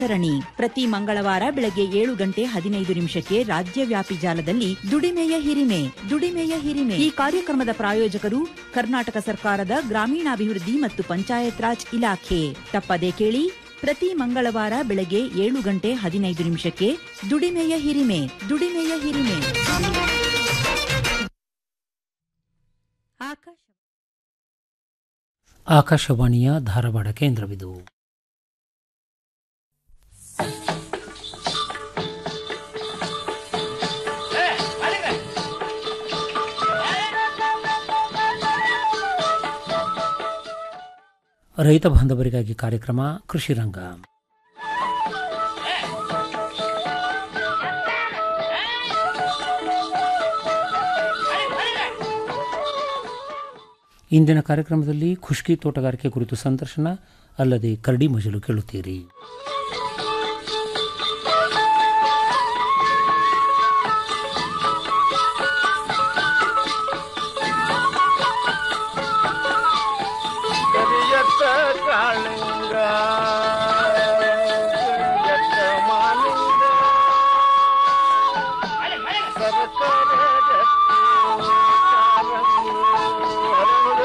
ಸರಣಿ ಪ್ರತಿ ಮಂಗಳವಾರ ಬೆಳಗ್ಗೆ ಏಳು ಗಂಟೆ ಹದಿನೈದು ನಿಮಿಷಕ್ಕೆ ರಾಜ್ಯವ್ಯಾಪಿ ಜಾಲದಲ್ಲಿ ದುಡಿಮೆಯ ಹಿರಿಮೆ ದುಡಿಮೆಯ ಹಿರಿಮೆ ಈ ಕಾರ್ಯಕ್ರಮದ ಪ್ರಾಯೋಜಕರು ಕರ್ನಾಟಕ ಸರ್ಕಾರದ ಗ್ರಾಮೀಣಾಭಿವೃದ್ಧಿ ಮತ್ತು ಪಂಚಾಯತ್ ರಾಜ್ ಇಲಾಖೆ ತಪ್ಪದೇ ಕೇಳಿ ಪ್ರತಿ ಮಂಗಳವಾರ ಬೆಳಗ್ಗೆ ಏಳು ಗಂಟೆ ಹದಿನೈದು ನಿಮಿಷಕ್ಕೆ ದುಡಿಮೆಯ ಹಿರಿಮೆ ದುಡಿಮೆಯ ಹಿರಿಮೆ ಆಕಾಶ ಆಕಾಶವಾಣಿಯ ಧಾರವಾಡ ಕೇಂದ್ರವಿದು ರೈತ ಬಾಂಧವರಿಗಾಗಿ ಕಾರ್ಯಕ್ರಮ ಕೃಷಿ ರಂಗ ಇಂದಿನ ಕಾರ್ಯಕ್ರಮದಲ್ಲಿ ಖುಷ್ಕಿ ತೋಟಗಾರಿಕೆ ಕುರಿತು ಸಂದರ್ಶನ ಅಲ್ಲದೆ ಕರಡಿ ಮಜಲು ಕೇಳುತ್ತೀರಿ ಕರಿಯತ್ತ ಕಾಳಿಂಗ ಕರಿಯತ್ತ ಮಾಲಿಂಗ ಸರಸರ ಗಟ್ಟಿ ಕಾರಂಗಿ ಹರಡು.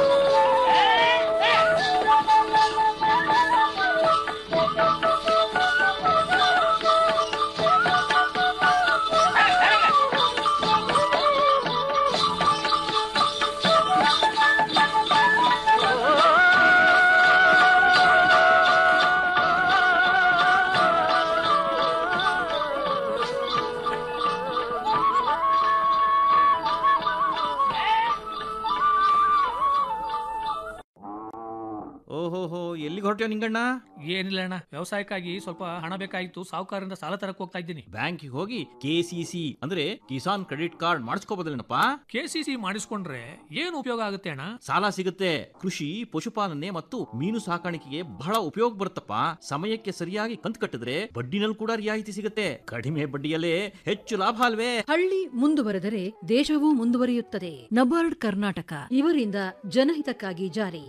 ಓಹೋಹೋ ಎಲ್ಲಿಗೆ ಹೊರಟ್ಯೋ ನಿಂಗಣ್ಣ ಏನಿಲ್ಲ ಅಣ್ಣ ವ್ಯವಸಾಯಕ್ಕಾಗಿ ಸ್ವಲ್ಪ ಹಣ ಬೇಕಾಗಿತ್ತು ಸಾಹುಕಾರರಿಂದ ಸಾಲ ತರಕ್ ಹೋಗ್ತಾ ಇದ್ದೀನಿ ಬ್ಯಾಂಕಿಗೆ ಹೋಗಿ ಕೆ ಸಿ ಸಿ ಅಂದ್ರೆ ಕಿಸಾನ್ ಕ್ರೆಡಿಟ್ ಕಾರ್ಡ್ ಮಾಡಿಸ್ಕೋಬೋದಲ್ಲೇನಪ್ಪ ಕೆ ಸಿ ಸಿ ಮಾಡಿಸ್ಕೊಂಡ್ರೆ ಏನು ಉಪಯೋಗ ಆಗುತ್ತೆ ಅಣ್ಣ ಸಾಲ ಸಿಗುತ್ತೆ ಕೃಷಿ ಪಶುಪಾಲನೆ ಮತ್ತು ಮೀನು ಸಾಕಾಣಿಕೆಗೆ ಬಹಳ ಉಪಯೋಗ ಬರುತ್ತಪ್ಪ ಸಮಯಕ್ಕೆ ಸರಿಯಾಗಿ ಕಂತು ಕಟ್ಟಿದ್ರೆ ಬಡ್ಡಿನಲ್ಲಿ ಕೂಡ ರಿಯಾಯಿತಿ ಸಿಗುತ್ತೆ ಕಡಿಮೆ ಬಡ್ಡಿಯಲ್ಲೇ ಹೆಚ್ಚು ಲಾಭ ಅಲ್ವೇ ಹಳ್ಳಿ ಮುಂದುವರೆದರೆ ದೇಶವೂ ಮುಂದುವರಿಯುತ್ತದೆ ನಬಾರ್ಡ್ ಕರ್ನಾಟಕ ಇವರಿಂದ ಜನಹಿತಕ್ಕಾಗಿ ಜಾರಿ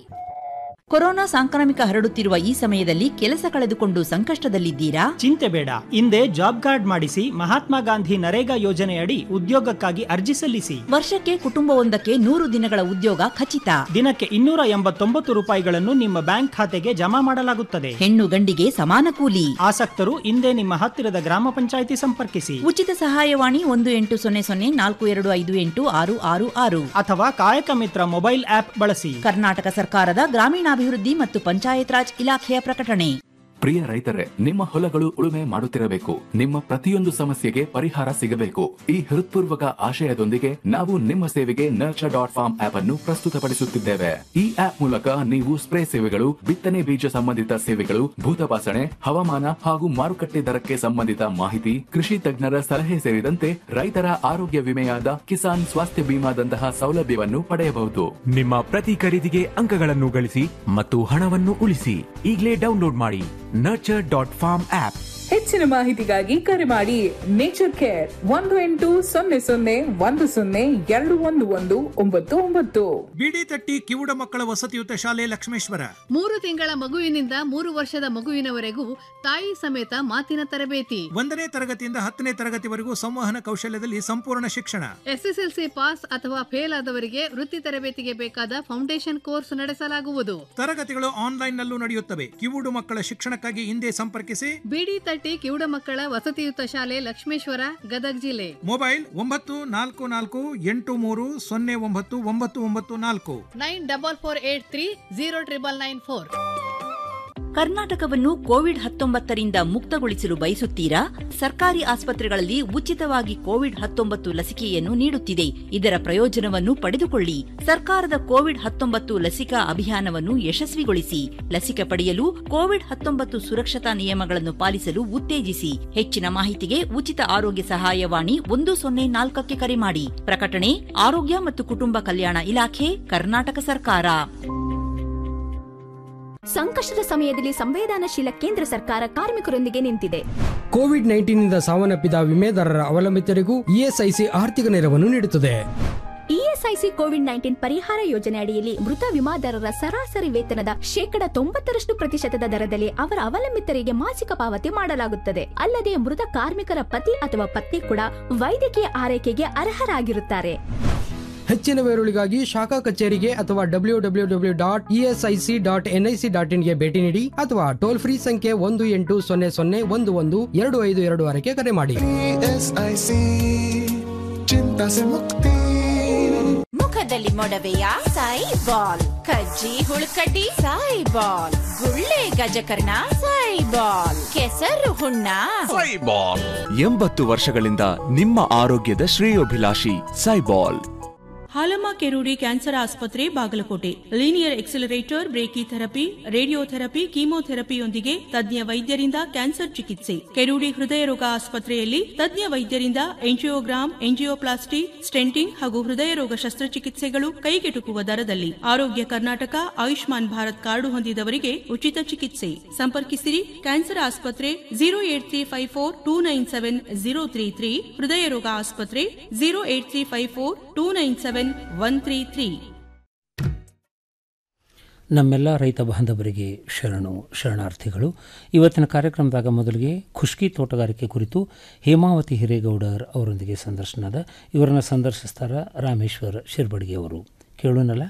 ಕೊರೋನಾ ಸಾಂಕ್ರಾಮಿಕ ಹರಡುತ್ತಿರುವ ಈ ಸಮಯದಲ್ಲಿ ಕೆಲಸ ಕಳೆದುಕೊಂಡು ಸಂಕಷ್ಟದಲ್ಲಿದ್ದೀರಾ ಚಿಂತೆ ಬೇಡ ಹಿಂದೆ ಜಾಬ್ ಕಾರ್ಡ್ ಮಾಡಿಸಿ ಮಹಾತ್ಮ ಗಾಂಧಿ ನರೇಗಾ ಯೋಜನೆಯಡಿ ಉದ್ಯೋಗಕ್ಕಾಗಿ ಅರ್ಜಿ ಸಲ್ಲಿಸಿ ವರ್ಷಕ್ಕೆ ಕುಟುಂಬವೊಂದಕ್ಕೆ ನೂರು ದಿನಗಳ ಉದ್ಯೋಗ ಖಚಿತ ದಿನಕ್ಕೆ ಇನ್ನೂರ ಎಂಬತ್ತೊಂಬತ್ತು ರೂಪಾಯಿಗಳನ್ನು ನಿಮ್ಮ ಬ್ಯಾಂಕ್ ಖಾತೆಗೆ ಜಮಾ ಮಾಡಲಾಗುತ್ತದೆ ಹೆಣ್ಣು ಗಂಡಿಗೆ ಸಮಾನ ಕೂಲಿ ಆಸಕ್ತರು ಹಿಂದೆ ನಿಮ್ಮ ಹತ್ತಿರದ ಗ್ರಾಮ ಪಂಚಾಯಿತಿ ಸಂಪರ್ಕಿಸಿ ಉಚಿತ ಸಹಾಯವಾಣಿ ಒಂದು ಎಂಟು ಸೊನ್ನೆ ಸೊನ್ನೆ ನಾಲ್ಕು ಎರಡು ಐದು ಎಂಟು ಆರು ಆರು ಆರು ಅಥವಾ ಕಾಯಕ ಮಿತ್ರ ಮೊಬೈಲ್ ಆಪ್ ಬಳಸಿ ಕರ್ನಾಟಕ ಸರ್ಕಾರದ ಗ್ರಾಮೀಣಾಭಿವೃದ್ಧಿ ಮತ್ತು ಪಂಚಾಯತ್ ರಾಜ್ ಇಲಾಖೆಯ ಪ್ರಕಟಣೆ ಪ್ರಿಯ ರೈತರೇ ನಿಮ್ಮ ಹೊಲಗಳು ಉಳುಮೆ ಮಾಡುತ್ತಿರಬೇಕು ನಿಮ್ಮ ಪ್ರತಿಯೊಂದು ಸಮಸ್ಯೆಗೆ ಪರಿಹಾರ ಸಿಗಬೇಕು ಈ ಹೃತ್ಪೂರ್ವಕ ಆಶಯದೊಂದಿಗೆ ನಾವು ನಿಮ್ಮ ಸೇವೆಗೆ ನರ್ಚರ್ ಡಾಟ್ ಫಾರ್ಮ್ ಆಪ್ ಅನ್ನು ಪ್ರಸ್ತುತಪಡಿಸುತ್ತಿದ್ದೇವೆ ಈ ಆಪ್ ಮೂಲಕ ನೀವು ಸ್ಪ್ರೇ ಸೇವೆಗಳು ಬಿತ್ತನೆ ಬೀಜ ಸಂಬಂಧಿತ ಸೇವೆಗಳು ಭೂತಪಾಸಣೆ ಹವಾಮಾನ ಹಾಗೂ ಮಾರುಕಟ್ಟೆ ದರಕ್ಕೆ ಸಂಬಂಧಿತ ಮಾಹಿತಿ ಕೃಷಿ ತಜ್ಞರ ಸಲಹೆ ಸೇರಿದಂತೆ ರೈತರ ಆರೋಗ್ಯ ವಿಮೆಯಾದ ಕಿಸಾನ್ ಸ್ವಾಸ್ಥ್ಯ ಬಿಮಾದಂತಹ ಸೌಲಭ್ಯವನ್ನು ಪಡೆಯಬಹುದು ನಿಮ್ಮ ಪ್ರತಿ ಖರೀದಿಗೆ ಅಂಕಗಳನ್ನು ಗಳಿಸಿ ಮತ್ತು ಹಣವನ್ನು ಉಳಿಸಿ ಈಗಲೇ ಡೌನ್ಲೋಡ್ ಮಾಡಿ ನರ್ಚರ್ ಡಾಟ್ ಫಾರ್ಮ್ ಆಪ್ ಹೆಚ್ಚಿನ ಮಾಹಿತಿಗಾಗಿ ಕರೆ ಮಾಡಿ ನೇಚರ್ ಕೇರ್ ಒಂದು ಎಂಟು ಸೊನ್ನೆ ಸೊನ್ನೆ ಒಂದು ಸೊನ್ನೆ ಎರಡು ಒಂದು ಒಂದು ಒಂಬತ್ತು ಒಂಬತ್ತು ಬಿಡಿ ತಟ್ಟಿ ಕಿವುಡ ಮಕ್ಕಳ ವಸತಿಯುತ ಶಾಲೆ ಲಕ್ಷ್ಮೇಶ್ವರ ಮೂರು ತಿಂಗಳ ಮಗುವಿನಿಂದ ಮೂರು ವರ್ಷದ ಮಗುವಿನವರೆಗೂ ತಾಯಿ ಸಮೇತ ಮಾತಿನ ತರಬೇತಿ ಒಂದನೇ ತರಗತಿಯಿಂದ ಹತ್ತನೇ ತರಗತಿವರೆಗೂ ಸಂವಹನ ಕೌಶಲ್ಯದಲ್ಲಿ ಸಂಪೂರ್ಣ ಶಿಕ್ಷಣ ಎಸ್ಎಸ್ಎಲ್ಸಿ ಪಾಸ್ ಅಥವಾ ಫೇಲ್ ಆದವರಿಗೆ ವೃತ್ತಿ ತರಬೇತಿಗೆ ಬೇಕಾದ ಫೌಂಡೇಶನ್ ಕೋರ್ಸ್ ನಡೆಸಲಾಗುವುದು ತರಗತಿಗಳು ಆನ್ಲೈನ್ ನಲ್ಲೂ ನಡೆಯುತ್ತವೆ ಕಿವುಡು ಮಕ್ಕಳ ಶಿಕ್ಷಣಕ್ಕಾಗಿ ಹಿಂದೆ ಸಂಪರ್ಕಿಸಿ ಬಿಡಿ ತಟ್ಟಿ ಕಿವುಡ ಮಕ್ಕಳ ವಸತಿಯುತ ಶಾಲೆ ಲಕ್ಷ್ಮೇಶ್ವರ ಗದಗ್ ಜಿಲ್ಲೆ ಮೊಬೈಲ್ ಒಂಬತ್ತು ನಾಲ್ಕು ನಾಲ್ಕು ಎಂಟು ಮೂರು ಸೊನ್ನೆ ಒಂಬತ್ತು ಒಂಬತ್ತು ಒಂಬತ್ತು ನಾಲ್ಕು nine double four eight three zero triple nine four ಕರ್ನಾಟಕವನ್ನು ಕೋವಿಡ್ ಹತ್ತೊಂಬತ್ತರಿಂದ ಮುಕ್ತಗೊಳಿಸಲು ಬಯಸುತ್ತೀರಾ ಸರ್ಕಾರಿ ಆಸ್ಪತ್ರೆಗಳಲ್ಲಿ ಉಚಿತವಾಗಿ ಕೋವಿಡ್ ಹತ್ತೊಂಬತ್ತು ಲಸಿಕೆಯನ್ನು ನೀಡುತ್ತಿದೆ ಇದರ ಪ್ರಯೋಜನವನ್ನು ಪಡೆದುಕೊಳ್ಳಿ ಸರ್ಕಾರದ ಕೋವಿಡ್ ಹತ್ತೊಂಬತ್ತು ಲಸಿಕಾ ಅಭಿಯಾನವನ್ನು ಯಶಸ್ವಿಗೊಳಿಸಿ ಲಸಿಕೆ ಪಡೆಯಲು ಕೋವಿಡ್ ಹತ್ತೊಂಬತ್ತು ಸುರಕ್ಷತಾ ನಿಯಮಗಳನ್ನು ಪಾಲಿಸಲು ಉತ್ತೇಜಿಸಿ ಹೆಚ್ಚಿನ ಮಾಹಿತಿಗೆ ಉಚಿತ ಆರೋಗ್ಯ ಸಹಾಯವಾಣಿ ಒಂದು ಸೊನ್ನೆ ನಾಲ್ಕಕ್ಕೆ ಕರೆ ಮಾಡಿ ಪ್ರಕಟಣೆ ಆರೋಗ್ಯ ಮತ್ತು ಕುಟುಂಬ ಕಲ್ಯಾಣ ಇಲಾಖೆ ಕರ್ನಾಟಕ ಸರ್ಕಾರ ಸಂಕಷ್ಟದ ಸಮಯದಲ್ಲಿ ಸಂವೇದನಾಶೀಲ ಕೇಂದ್ರ ಸರ್ಕಾರ ಕಾರ್ಮಿಕರೊಂದಿಗೆ ನಿಂತಿದೆ ಕೋವಿಡ್ ನೈನ್ಟೀನ್ನಿಂದ ಸಾವನ್ನಪ್ಪಿದ ವಿಮೆದಾರರ ಅವಲಂಬಿತರಿಗೂ ಇಎಸ್ಐಸಿ ಆರ್ಥಿಕ ನೆರವನ್ನು ನೀಡುತ್ತದೆ ಇಎಸ್ಐ ಇಎಸ್ಐಸಿ ಕೋವಿಡ್ ನೈನ್ಟೀನ್ ಪರಿಹಾರ ಯೋಜನೆ ಅಡಿಯಲ್ಲಿ ಮೃತ ವಿಮಾದಾರರ ಸರಾಸರಿ ವೇತನದ ಶೇಕಡ ತೊಂಬತ್ತರಷ್ಟು ಪ್ರತಿಶತದ ದರದಲ್ಲಿ ಅವರ ಅವಲಂಬಿತರಿಗೆ ಮಾಸಿಕ ಪಾವತಿ ಮಾಡಲಾಗುತ್ತದೆ ಅಲ್ಲದೆ ಮೃತ ಕಾರ್ಮಿಕರ ಪತಿ ಅಥವಾ ಪತ್ನಿ ಕೂಡ ವೈದ್ಯಕೀಯ ಆರೈಕೆಗೆ ಅರ್ಹರಾಗಿರುತ್ತಾರೆ ಹೆಚ್ಚಿನ ವಿವರಗಳಿಗಾಗಿ ಶಾಖಾ ಕಚೇರಿಗೆ ಅಥವಾ W W W dot ESIC dot NIC dot ಇನ್ಗೆ ಭೇಟಿ ನೀಡಿ ಅಥವಾ ಟೋಲ್ ಫ್ರೀ ಸಂಖ್ಯೆ ಒಂದು ಎಂಟು ಸೊನ್ನೆ ಸೊನ್ನೆ ಒಂದು ಒಂದು ಎರಡು ಐದು ಎರಡು ಆರಕ್ಕೆ ಕರೆ ಮಾಡಿ ಎಸ್ಐಸಿ ಚಿಂತಾ ಸೆ ಮುಕ್ತಿ ಮುಖದಲ್ಲಿ ಮೊಡವೆಯ ಸಾಯಿ ಬಾಲ್ ಕಜ್ಜಿ ಹುಳುಕಡ್ಡಿ ಸಾಯಿ ಬಾಲ್ ಗುಳ್ಳೆ ಗಜಕರ್ಣ ಸಾಯಿ ಬಾಲ್ ಕೆಸರು ಹುಣ್ಣ ಸೈಬಾಲ್ ಎಂಬತ್ತು ವರ್ಷಗಳಿಂದ ನಿಮ್ಮ ಆರೋಗ್ಯದ ಶ್ರೇಯೋಭಿಲಾಷಿ ಸೈಬಾಲ್ ಹಾಲಮ್ಮ ಕೆರೂಡಿ ಕ್ಯಾನ್ಸರ್ ಆಸ್ಪತ್ರೆ Bagalkote linear accelerator brachytherapy radiotherapy ಕೀಮೋಥೆರಪಿಯೊಂದಿಗೆ ತಜ್ಞ ವೈದ್ಯರಿಂದ ಕ್ಯಾನ್ಸರ್ ಚಿಕಿತ್ಸೆ ಕೆರೂಡಿ ಹೃದಯ ರೋಗ ಆಸ್ಪತ್ರೆಯಲ್ಲಿ ತಜ್ಞ ವೈದ್ಯರಿಂದ ಎಂಜಿಯೋಗ್ರಾಮ್ ಎಂಜಿಯೋಪ್ಲಾಸ್ಟಿ ಸ್ಟೆಂಟಿಂಗ್ ಹಾಗೂ ಹೃದಯ ರೋಗ ಶಸ್ತ್ರಚಿಕಿತ್ಸೆಗಳು ಕೈಗೆಟುಕುವ ದರದಲ್ಲಿ ಆರೋಗ್ಯ ಕರ್ನಾಟಕ ಆಯುಷ್ಮಾನ್ ಭಾರತ್ ಕಾರ್ಡು ಹೊಂದಿದವರಿಗೆ ಉಚಿತ ಚಿಕಿತ್ಸೆ ಸಂಪರ್ಕಿಸಿರಿ ಕ್ಯಾನ್ಸರ್ ಆಸ್ಪತ್ರೆ zero eight three five four two nine seven zero three three ಹೃದಯ ರೋಗ ಆಸ್ಪತ್ರೆ zero eight three five four two nine seven one three three ನಮ್ಮೆಲ್ಲ ರೈತ ಬಾಂಧವರಿಗೆ ಶರಣು ಶರಣಾರ್ಥಿಗಳು ಇವತ್ತಿನ ಕಾರ್ಯಕ್ರಮದಾಗ ಮೊದಲಿಗೆ ಖುಷ್ಕಿ ತೋಟಗಾರಿಕೆ ಕುರಿತು ಹೇಮಾವತಿ ಹಿರೇಗೌಡರ್ ಅವರೊಂದಿಗೆ ಸಂದರ್ಶನದ ಇವರನ್ನು ಸಂದರ್ಶಿಸ್ತಾರ ರಾಮೇಶ್ವರ್ ಶಿರ್ಬಡ್ಗಿ ಅವರು ಕೇಳೋನಲ್ಲ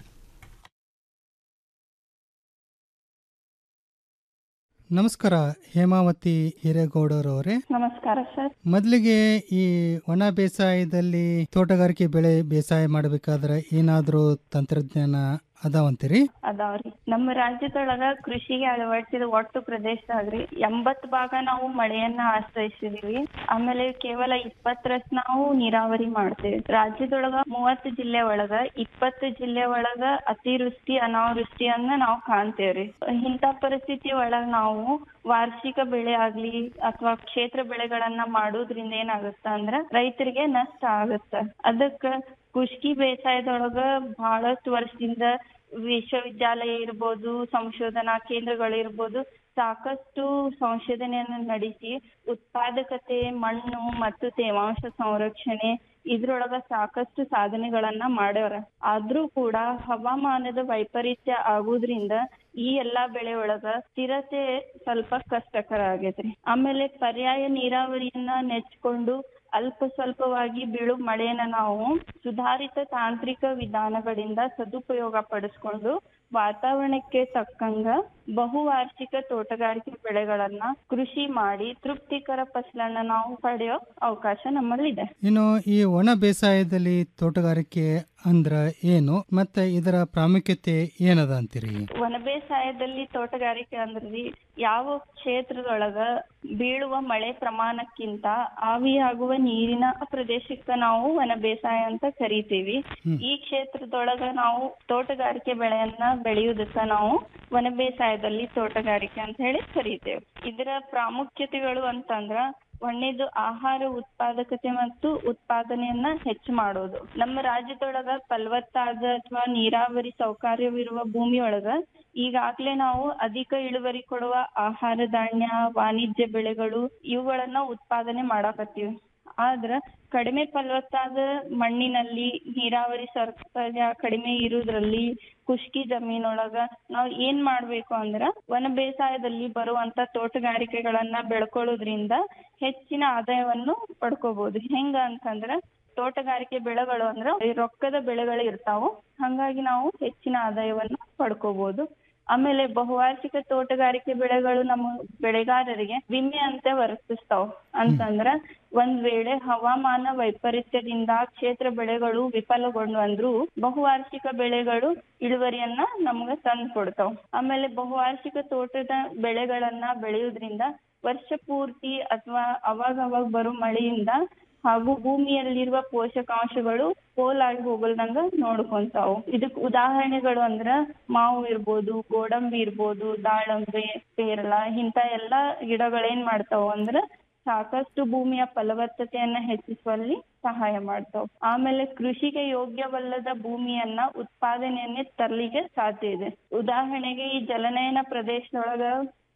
ನಮಸ್ಕಾರ ಹೇಮಾವತಿ ಹಿರೇಗೌಡರವರೇ ನಮಸ್ಕಾರ ಸರ್ ಮೊದಲಿಗೆ ಈ ಒಣ ಬೇಸಾಯದಲ್ಲಿ ತೋಟಗಾರಿಕೆ ಬೆಳೆ ಬೇಸಾಯ ಮಾಡಬೇಕಾದ್ರೆ ಏನಾದರೂ ತಂತ್ರಜ್ಞಾನ ಅದಾವಂತೀರಿ ಅದಾವ್ರಿ ನಮ್ಮ ರಾಜ್ಯದೊಳಗ ಕೃಷಿಗೆ ಅಳವಡಿಸಿದ ಒಟ್ಟು ಪ್ರದೇಶದಾಗ್ರಿ ಎಂಬತ್ ಭಾಗ ನಾವು ಮಳೆಯನ್ನ ಆಶ್ರಯಿಸಿದೀವಿ ಆಮೇಲೆ ಕೇವಲ ಇಪ್ಪತ್ತರಷ್ಟು ನಾವು ನೀರಾವರಿ ಮಾಡ್ತೇವೆ ರಾಜ್ಯದೊಳಗ ಮೂವತ್ತು ಜಿಲ್ಲೆ ಒಳಗ ಇಪ್ಪತ್ತು ಜಿಲ್ಲೆ ಒಳಗ ಅತಿವೃಷ್ಟಿ ಅನಾವೃಷ್ಟಿಯನ್ನ ನಾವು ಕಾಣ್ತೇವ್ರಿ ಇಂಥ ಪರಿಸ್ಥಿತಿ ಒಳಗ ನಾವು ವಾರ್ಷಿಕ ಬೆಳೆ ಆಗ್ಲಿ ಅಥವಾ ಕ್ಷೇತ್ರ ಬೆಳೆಗಳನ್ನ ಮಾಡೋದ್ರಿಂದ ಏನಾಗುತ್ತ ಅಂದ್ರ ರೈತರಿಗೆ ನಷ್ಟ ಆಗುತ್ತ ಅದಕ್ಕ ಖುಷ್ಕಿ ಬೇಸಾಯದೊಳಗ ಬಹಳಷ್ಟು ವರ್ಷದಿಂದ ವಿಶ್ವವಿದ್ಯಾಲಯ ಇರ್ಬೋದು ಸಂಶೋಧನಾ ಕೇಂದ್ರಗಳಿರ್ಬೋದು ಸಾಕಷ್ಟು ಸಂಶೋಧನೆಯನ್ನು ನಡೆಸಿ ಉತ್ಪಾದಕತೆ ಮಣ್ಣು ಮತ್ತು ತೇವಾಂಶ ಸಂರಕ್ಷಣೆ ಇದ್ರೊಳಗ ಸಾಕಷ್ಟು ಸಾಧನೆಗಳನ್ನ ಮಾಡ್ಯಾರ ಆದ್ರೂ ಕೂಡ ಹವಾಮಾನದ ವೈಪರೀತ್ಯ ಆಗುದ್ರಿಂದ ಈ ಎಲ್ಲಾ ಬೆಳೆ ಒಳಗ ಸ್ಥಿರತೆ ಸ್ವಲ್ಪ ಕಷ್ಟಕರ ಆಗೈತ್ರಿ ಆಮೇಲೆ ಪರ್ಯಾಯ ನೀರಾವರಿಯನ್ನ ನೆಚ್ಕೊಂಡು ಅಲ್ಪ ಸ್ವಲ್ಪವಾಗಿ ಬೀಳು ಮಳೆಯನ್ನ ನಾವು ಸುಧಾರಿತ ತಾಂತ್ರಿಕ ವಿಧಾನಗಳಿಂದ ಸದುಪಯೋಗ ಪಡಿಸ್ಕೊಂಡು ವಾತಾವರಣಕ್ಕೆ ತಕ್ಕಂಗ ಬಹುವಾರ್ಷಿಕ ತೋಟಗಾರಿಕೆ ಬೆಳೆಗಳನ್ನ ಕೃಷಿ ಮಾಡಿ ತೃಪ್ತಿಕರ ಫಸಲನ್ನ ನಾವು ಪಡೆಯೋ ಅವಕಾಶ ನಮ್ಮಲ್ಲಿದೆ ಇನ್ನು ಈ ಒಣ ಬೇಸಾಯದಲ್ಲಿ ತೋಟಗಾರಿಕೆ ಅಂದ್ರ ಏನು ಮತ್ತೆ ಇದರ ಪ್ರಾಮುಖ್ಯತೆ ಏನದ ಅಂತೀರಿ ವನ ಬೇಸಾಯದಲ್ಲಿ ತೋಟಗಾರಿಕೆ ಅಂದ್ರಿ ಯಾವ ಕ್ಷೇತ್ರದೊಳಗ ಬೀಳುವ ಮಳೆ ಪ್ರಮಾಣಕ್ಕಿಂತ ಆವಿಯಾಗುವ ನೀರಿನ ಪ್ರದೇಶಕ್ಕ ನಾವು ವನ ಬೇಸಾಯ ಅಂತ ಕರಿತೀವಿ ಈ ಕ್ಷೇತ್ರದೊಳಗ ನಾವು ತೋಟಗಾರಿಕೆ ಬೆಳೆಯನ್ನ ಬೆಳೆಯುವುದಕ್ಕ ನಾವು ವನ ಬೇಸಾಯದಲ್ಲಿ ತೋಟಗಾರಿಕೆ ಅಂತ ಹೇಳಿ ಕರಿತೇವೆ ಇದರ ಪ್ರಾಮುಖ್ಯತೆಗಳು ಅಂತಂದ್ರ ಒಂದನೇದು ಆಹಾರ ಉತ್ಪಾದಕತೆ ಮತ್ತು ಉತ್ಪಾದನೆಯನ್ನ ಹೆಚ್ಚು ಮಾಡೋದು ನಮ್ಮ ರಾಜ್ಯದೊಳಗ ಫಲವತ್ತಾದ ಅಥವಾ ನೀರಾವರಿ ಸೌಕರ್ಯವಿರುವ ಭೂಮಿಯೊಳಗ ಈಗಾಗ್ಲೇ ನಾವು ಅಧಿಕ ಇಳುವರಿ ಕೊಡುವ ಆಹಾರ ಧಾನ್ಯ ವಾಣಿಜ್ಯ ಬೆಳೆಗಳು ಇವುಗಳನ್ನ ಉತ್ಪಾದನೆ ಮಾಡಾಕತ್ತೀವಿ ಆದ್ರ ಕಡಿಮೆ ಫಲವತ್ತಾದ ಮಣ್ಣಿನಲ್ಲಿ ನೀರಾವರಿ ಸೌಕರ್ಯ ಕಡಿಮೆ ಇರುವುದ್ರಲ್ಲಿ ಖುಷ್ಕಿ ಜಮೀನೊಳಗ ನಾವ್ ಏನ್ ಮಾಡ್ಬೇಕು ಅಂದ್ರ ವನ ಬೇಸಾಯದಲ್ಲಿ ಬರುವಂತ ತೋಟಗಾರಿಕೆಗಳನ್ನ ಬೆಳ್ಕೊಳ್ಳೋದ್ರಿಂದ ಹೆಚ್ಚಿನ ಆದಾಯವನ್ನು ಪಡ್ಕೋಬಹುದು ಹೆಂಗ ಅಂತಂದ್ರ ತೋಟಗಾರಿಕೆ ಬೆಳೆಗಳು ಅಂದ್ರ ರೊಕ್ಕದ ಬೆಳೆಗಳು ಇರ್ತಾವು ಹಂಗಾಗಿ ನಾವು ಹೆಚ್ಚಿನ ಆದಾಯವನ್ನ ಪಡ್ಕೋಬಹುದು ಆಮೇಲೆ ಬಹುವಾರ್ಷಿಕ ತೋಟಗಾರಿಕೆ ಬೆಳೆಗಳು ನಮ್ಮ ಬೆಳೆಗಾರರಿಗೆ ವಿಮೆ ಅಂತ ವರ್ತಿಸ್ತಾವ ಅಂತಂದ್ರ ಒಂದ್ ವೇಳೆ ಹವಾಮಾನ ವೈಪರೀತ್ಯದಿಂದ ಕ್ಷೇತ್ರ ಬೆಳೆಗಳು ವಿಫಲಗೊಂಡು ಅಂದ್ರು ಬಹುವಾರ್ಷಿಕ ಬೆಳೆಗಳು ಇಳುವರಿಯನ್ನ ನಮ್ಗ ತಂದ್ ಕೊಡ್ತಾವ್ ಆಮೇಲೆ ಬಹುವಾರ್ಷಿಕ ತೋಟದ ಬೆಳೆಗಳನ್ನ ಬೆಳೆಯುವುದ್ರಿಂದ ವರ್ಷ ಪೂರ್ತಿ ಅಥವಾ ಅವಾಗ ಅವಾಗ ಬರೋ ಮಳೆಯಿಂದ ಹಾಗೂ ಭೂಮಿಯಲ್ಲಿರುವ ಪೋಷಕಾಂಶಗಳು ಪೋಲಾಗಿ ಹೋಗಲ್ದಂಗ ನೋಡ್ಕೊಂತಾವು ಇದಕ್ ಉದಾಹರಣೆಗಳು ಅಂದ್ರ ಮಾವು ಇರ್ಬೋದು ಗೋಡಂಬಿ ಇರ್ಬೋದು ದಾಳಂಬೆ ಪೇರಲ ಇಂತ ಎಲ್ಲಾ ಗಿಡಗಳೇನ್ ಮಾಡ್ತಾವ ಅಂದ್ರ ಸಾಕಷ್ಟು ಭೂಮಿಯ ಫಲವತ್ತತೆಯನ್ನ ಹೆಚ್ಚಿಸುವಲ್ಲಿ ಸಹಾಯ ಮಾಡ್ತಾವ್ ಆಮೇಲೆ ಕೃಷಿಗೆ ಯೋಗ್ಯವಲ್ಲದ ಭೂಮಿಯನ್ನ ಉತ್ಪಾದನೆಯನ್ನೇ ತರಲಿಕ್ಕೆ ಸಾಧ್ಯ ಇದೆ ಉದಾಹರಣೆಗೆ ಈ ಜಲನಯನ ಪ್ರದೇಶದೊಳಗ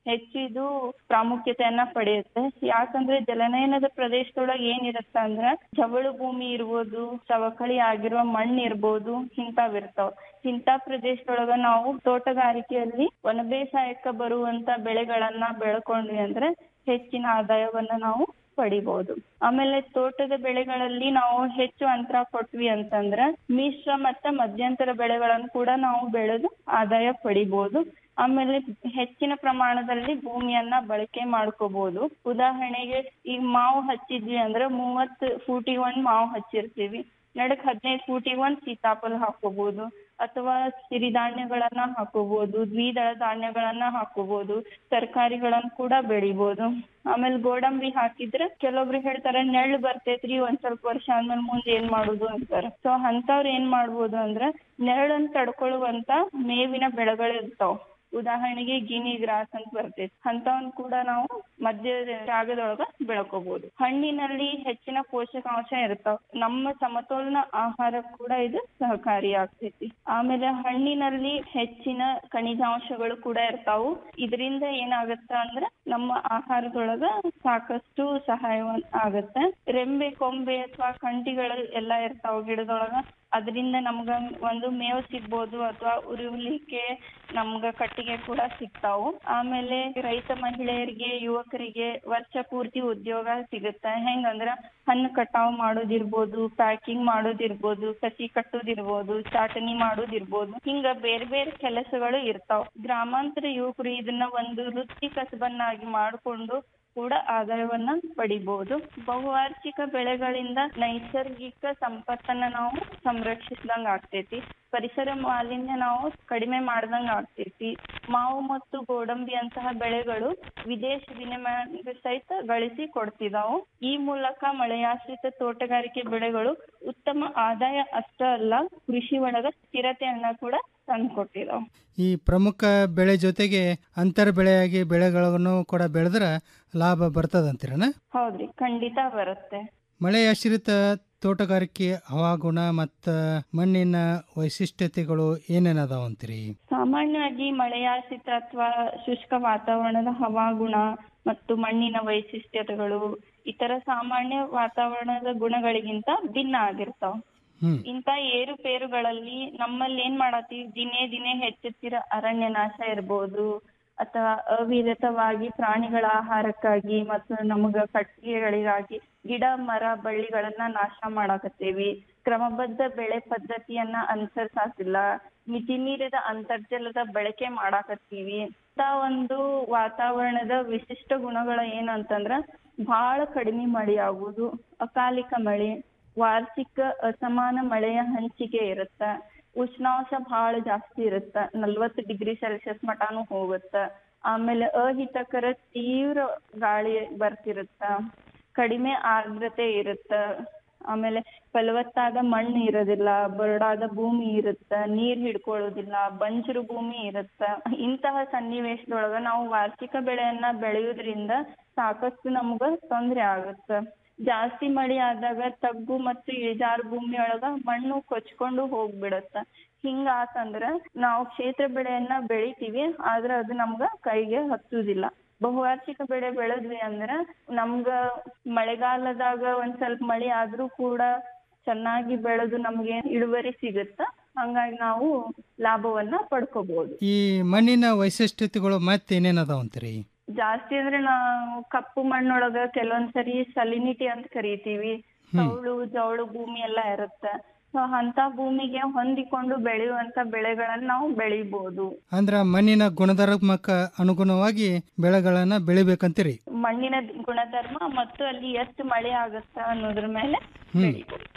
ಹೆಚ್ಚು ಇದು ಪ್ರಾಮುಖ್ಯತೆಯನ್ನ ಪಡೆಯುತ್ತೆ ಯಾಕಂದ್ರೆ ಜಲನಯನದ ಪ್ರದೇಶದೊಳಗೆ ಏನಿರುತ್ತೆ ಅಂದ್ರೆ ಜವಳು ಭೂಮಿ ಇರ್ಬೋದು ಸವಕಳಿ ಆಗಿರುವ ಮಣ್ಣು ಇರ್ಬೋದು ಇಂತಾವಿರ್ತಾವ ಇಂಥ ಪ್ರದೇಶದೊಳಗ ನಾವು ತೋಟಗಾರಿಕೆಯಲ್ಲಿ ವನ ಬೇಸಾಯಕ್ಕ ಬರುವಂತ ಬೆಳೆಗಳನ್ನ ಬೆಳ್ಕೊಂಡ್ವಿ ಅಂದ್ರೆ ಹೆಚ್ಚಿನ ಆದಾಯವನ್ನ ನಾವು ಪಡಿಬಹುದು ಆಮೇಲೆ ತೋಟದ ಬೆಳೆಗಳಲ್ಲಿ ನಾವು ಹೆಚ್ಚು ಅಂತರ ಕೊಟ್ವಿ ಅಂತಂದ್ರ ಮಿಶ್ರ ಮತ್ತೆ ಮಧ್ಯಂತರ ಬೆಳೆಗಳನ್ನು ಕೂಡ ನಾವು ಬೆಳೆದು ಆದಾಯ ಪಡಿಬಹುದು ಆಮೇಲೆ ಹೆಚ್ಚಿನ ಪ್ರಮಾಣದಲ್ಲಿ ಭೂಮಿಯನ್ನ ಬಳಕೆ ಮಾಡ್ಕೋಬಹುದು ಉದಾಹರಣೆಗೆ ಈಗ ಮಾವು ಹಚ್ಚಿದ್ವಿ ಅಂದ್ರೆ ಮೂವತ್ ಫೂಟಿಗೆ ಒಂದ್ ಮಾವು ಹಚ್ಚಿರ್ತೀವಿ ನಡಕ್ ಹದಿನೈದು ಫೂಟಿಗೆ ಒಂದ್ ಸೀತಾಫಲ ಹಾಕೋಬಹುದು ಅಥವಾ ಸಿರಿಧಾನ್ಯಗಳನ್ನ ಹಾಕೋಬಹುದು ದ್ವಿದಳ ಧಾನ್ಯಗಳನ್ನ ಹಾಕೋಬಹುದು ತರಕಾರಿಗಳನ್ನ ಕೂಡ ಬೆಳಿಬಹುದು ಆಮೇಲೆ ಗೋಡಂಬಿ ಹಾಕಿದ್ರೆ ಕೆಲವೊಬ್ರು ಹೇಳ್ತಾರೆ ನೆಳ್ಳು ಬರ್ತೈತ್ರಿ ಒಂದ್ ಸ್ವಲ್ಪ ವರ್ಷ ಆದ್ಮೇಲೆ ಮುಂದೆ ಏನ್ ಮಾಡುದು ಅಂತಾರ ಸೊ ಅಂತವ್ರ ಏನ್ ಮಾಡ್ಬೋದು ಅಂದ್ರ ನೆರಳನ್ನ ತಡ್ಕೊಳ್ಳುವಂತ ಮೇವಿನ ಬೆಳೆಗಳು ಇರ್ತಾವ ಉದಾಹರಣೆಗೆ ಗಿನಿ ಗ್ರಾಸ್ ಅಂತ ಬರ್ತೈತಿ ಅಂತವನ್ ಕೂಡ ನಾವು ಮಧ್ಯ ಜಾಗದೊಳಗ ಬೆಳ್ಕೋಬಹುದು ಹಣ್ಣಿನಲ್ಲಿ ಹೆಚ್ಚಿನ ಪೋಷಕಾಂಶ ಇರ್ತಾವ ನಮ್ಮ ಸಮತೋಲನ ಆಹಾರ ಕೂಡ ಇದು ಸಹಕಾರಿ ಆಗ್ತೈತಿ ಆಮೇಲೆ ಹಣ್ಣಿನಲ್ಲಿ ಹೆಚ್ಚಿನ ಖನಿಜಾಂಶಗಳು ಕೂಡ ಇರ್ತಾವು ಇದರಿಂದ ಏನಾಗತ್ತ ಅಂದ್ರ ನಮ್ಮ ಆಹಾರದೊಳಗ ಸಾಕಷ್ಟು ಸಹಾಯ ಆಗತ್ತೆ ರೆಂಬೆ ಕೊಂಬೆ ಅಥವಾ ಕಂಟಿಗಳು ಎಲ್ಲಾ ಇರ್ತಾವ ಗಿಡದೊಳಗ ಅದರಿಂದ ನಮ್ಗ ಒಂದು ಮೇವು ಸಿಗ್ಬೋದು ಅಥವಾ ಉರುವಲಿಕ್ಕೆ ನಮ್ಗ ಕಟ್ಟಿಗೆ ಕೂಡ ಸಿಗ್ತಾವು ಆಮೇಲೆ ರೈತ ಮಹಿಳೆಯರಿಗೆ ಯುವಕರಿಗೆ ವರ್ಷ ಪೂರ್ತಿ ಉದ್ಯೋಗ ಸಿಗುತ್ತೆ ಹೆಂಗಂದ್ರ ಹಣ್ಣು ಕಟಾವ್ ಮಾಡೋದಿರ್ಬೋದು ಪ್ಯಾಕಿಂಗ್ ಮಾಡೋದಿರ್ಬೋದು ಕಸಿ ಕಟ್ಟೋದಿರ್ಬೋದು ಚಾಟನಿ ಮಾಡೋದಿರ್ಬೋದು ಹಿಂಗ ಬೇರೆ ಬೇರೆ ಕೆಲಸಗಳು ಇರ್ತಾವ ಗ್ರಾಮಾಂತರ ಯುವಕರು ಇದನ್ನ ಒಂದು ವೃತ್ತಿ ಕಸಬನ್ನಾಗಿ ಮಾಡ್ಕೊಂಡು ಕೂಡ ಆದಾಯವನ್ನ ಪಡಿಬಹುದು ಬಹುವಾರ್ಷಿಕ ಬೆಳೆಗಳಿಂದ ನೈಸರ್ಗಿಕ ಸಂಪತ್ತನ್ನ ನಾವು ಸಂರಕ್ಷಿಸಿದಂಗ ಆಗ್ತೈತಿ ಪರಿಸರ ಮಾಲಿನ್ಯ ನಾವು ಕಡಿಮೆ ಮಾಡ್ದಂಗ ಆಗ್ತೈತಿ ಮಾವು ಮತ್ತು ಗೋಡಂಬಿ ಅಂತಹ ಬೆಳೆಗಳು ವಿದೇಶ ವಿನಿಮಯ ಸಹಿತ ಗಳಿಸಿ ಕೊಡ್ತಿದಾವು ಈ ಮೂಲಕ ಮಳೆಯಾಶ್ರಿತ ತೋಟಗಾರಿಕೆ ಬೆಳೆಗಳು ಉತ್ತಮ ಆದಾಯ ಅಷ್ಟ ಅಲ್ಲ ಕೃಷಿ ಒಳಗ ಸ್ಥಿರತೆಯನ್ನ ಕೂಡ ತಂದ್ಕೊಟ್ಟಿದಾವ್ ಈ ಪ್ರಮುಖ ಬೆಳೆ ಜೊತೆಗೆ ಅಂತರ ಬೆಳೆಯಾಗಿ ಬೆಳೆಗಳನ್ನು ಕೂಡ ಬೆಳೆದ್ರೆ ಲಾಭ ಬರ್ತದಂತೀರನ ಹೌದ್ರಿ ಖಂಡಿತ ಬರುತ್ತೆ ಮಳೆಯಾಶ್ರಿತ ತೋಟಗಾರಿಕೆ ಹವಾಗುಣ ಮತ್ತು ಮಣ್ಣಿನ ವೈಶಿಷ್ಟ್ಯತೆಗಳು ಏನೇನದಾವ ಅಂತೀರಿ ಸಾಮಾನ್ಯವಾಗಿ ಮಳೆಯಾಶ್ರಿತ ಅಥವಾ ಶುಷ್ಕ ವಾತಾವರಣದ ಹವಾಗುಣ ಮತ್ತು ಮಣ್ಣಿನ ವೈಶಿಷ್ಟ್ಯತೆಗಳು ಇತರ ಸಾಮಾನ್ಯ ವಾತಾವರಣದ ಗುಣಗಳಿಗಿಂತ ಭಿನ್ನ ಆಗಿರ್ತಾವ ಹ್ಮ್ ಇಂತ ಏರುಪೇರುಗಳಲ್ಲಿ ನಮ್ಮಲ್ಲಿ ಏನ್ ಮಾಡತ್ತೀವಿ ದಿನೇ ದಿನೇ ಹೆಚ್ಚುತ್ತಿರೋ ಅರಣ್ಯ ನಾಶ ಇರ್ಬೋದು ಅಥವಾ ಅವಿರತವಾಗಿ ಪ್ರಾಣಿಗಳ ಆಹಾರಕ್ಕಾಗಿ ಮತ್ತು ನಮಗ ಕಟ್ಟಿಗೆಗಳಿಗಾಗಿ ಗಿಡ ಮರ ಬಳ್ಳಿಗಳನ್ನ ನಾಶ ಮಾಡಾಕತ್ತೇವಿ ಕ್ರಮಬದ್ಧ ಬೆಳೆ ಪದ್ಧತಿಯನ್ನ ಅನುಸರಿಸಾತಿಲ್ಲ ಮಿತಿ ಮೀರಿದ ಅಂತರ್ಜಲದ ಬಳಕೆ ಮಾಡಾಕತ್ತೀವಿ ಇಂತ ಒಂದು ವಾತಾವರಣದ ವಿಶಿಷ್ಟ ಗುಣಗಳ ಏನಂತಂದ್ರ ಬಹಳ ಕಡಿಮೆ ಮಳೆ ಆಗುದು ಅಕಾಲಿಕ ಮಳೆ ವಾರ್ಷಿಕ ಅಸಮಾನ ಮಳೆಯ ಹಂಚಿಕೆ ಇರುತ್ತ ಉಷ್ಣಾಂಶ ಬಹಳ ಜಾಸ್ತಿ ಇರುತ್ತ ನಲ್ವತ್ತು ಡಿಗ್ರಿ ಸೆಲ್ಸಿಯಸ್ ಮಟಾನು ಹೋಗುತ್ತ ಆಮೇಲೆ ಅಹಿತಕರ ತೀವ್ರ ಗಾಳಿ ಬರ್ತಿರುತ್ತ ಕಡಿಮೆ ಆರ್ದ್ರತೆ ಇರುತ್ತ ಆಮೇಲೆ ಫಲವತ್ತಾದ ಮಣ್ಣು ಇರೋದಿಲ್ಲ ಬರಡಾದ ಭೂಮಿ ಇರುತ್ತ ನೀರ್ ಹಿಡ್ಕೊಳ್ಳೋದಿಲ್ಲ ಬಂಜರು ಭೂಮಿ ಇರುತ್ತ ಇಂತಹ ಸನ್ನಿವೇಶದೊಳಗ ನಾವು ವಾರ್ಷಿಕ ಬೆಳೆಯನ್ನ ಬೆಳೆಯೋದ್ರಿಂದ ಸಾಕಷ್ಟು ನಮ್ಗ ತೊಂದ್ರೆ ಆಗುತ್ತ ಜಾಸ್ತಿ ಮಳಿ ಆದಾಗ ತಗ್ಗು ಮತ್ತು ಇಳಿಜಾರು ಭೂಮಿಯೊಳಗ ಮಣ್ಣು ಕೊಚ್ಕೊಂಡು ಹೋಗ್ಬಿಡತ್ತ ಹಿಂಗ ಆತಂದ್ರ ನಾವು ಕ್ಷೇತ್ರ ಬೆಳೆಯನ್ನ ಬೆಳಿತೀವಿ ಆದ್ರ ಅದು ನಮ್ಗ ಕೈಗೆ ಹತ್ತುದಿಲ್ಲ ಬಹುವಾರ್ಷಿಕ ಬೆಳೆ ಬೆಳೆದ್ವಿ ಅಂದ್ರ ನಮ್ಗ ಮಳೆಗಾಲದಾಗ ಒಂದ್ ಸ್ವಲ್ಪ ಮಳಿ ಆದ್ರೂ ಕೂಡ ಚೆನ್ನಾಗಿ ಬೆಳೆದು ನಮ್ಗೆ ಇಳುವರಿ ಸಿಗುತ್ತ ಹಂಗಾಗಿ ನಾವು ಲಾಭವನ್ನ ಪಡ್ಕೋಬಹುದು ಈ ಮಣ್ಣಿನ ವೈಶಿಷ್ಟ್ಯತೆಗಳು ಮತ್ತೆ ಏನೇನದಾವ ಅಂತೀರಿ ಜಾಸ್ತಿ ಅಂದ್ರೆ ನಾವು ಕಪ್ಪು ಮಣ್ಣೊಳಗ ಕೆಲವೊಂದ್ಸರಿ ಸಲಿನಿಟಿ ಅಂತ ಕರಿತೀವಿ ಸೌಳು ಜೌಳು ಭೂಮಿ ಎಲ್ಲ ಇರುತ್ತೆ ಸೊ ಅಂತ ಭೂಮಿಗೆ ಹೊಂದಿಕೊಂಡು ಬೆಳೆಯುವಂತ ಬೆಳೆಗಳನ್ನ ನಾವು ಬೆಳಿಬಹುದು ಅಂದ್ರ ಮಣ್ಣಿನ ಗುಣಧರ್ಮಕ್ಕ ಅನುಗುಣವಾಗಿ ಬೆಳೆಗಳನ್ನ ಬೆಳಿಬೇಕಂತೀರಿ ಮಣ್ಣಿನ ಗುಣಧರ್ಮ ಮತ್ತು ಅಲ್ಲಿ ಎಷ್ಟು ಮಳೆ ಆಗುತ್ತ ಅನ್ನೋದ್ರ ಮೇಲೆ ಹ್ಮ್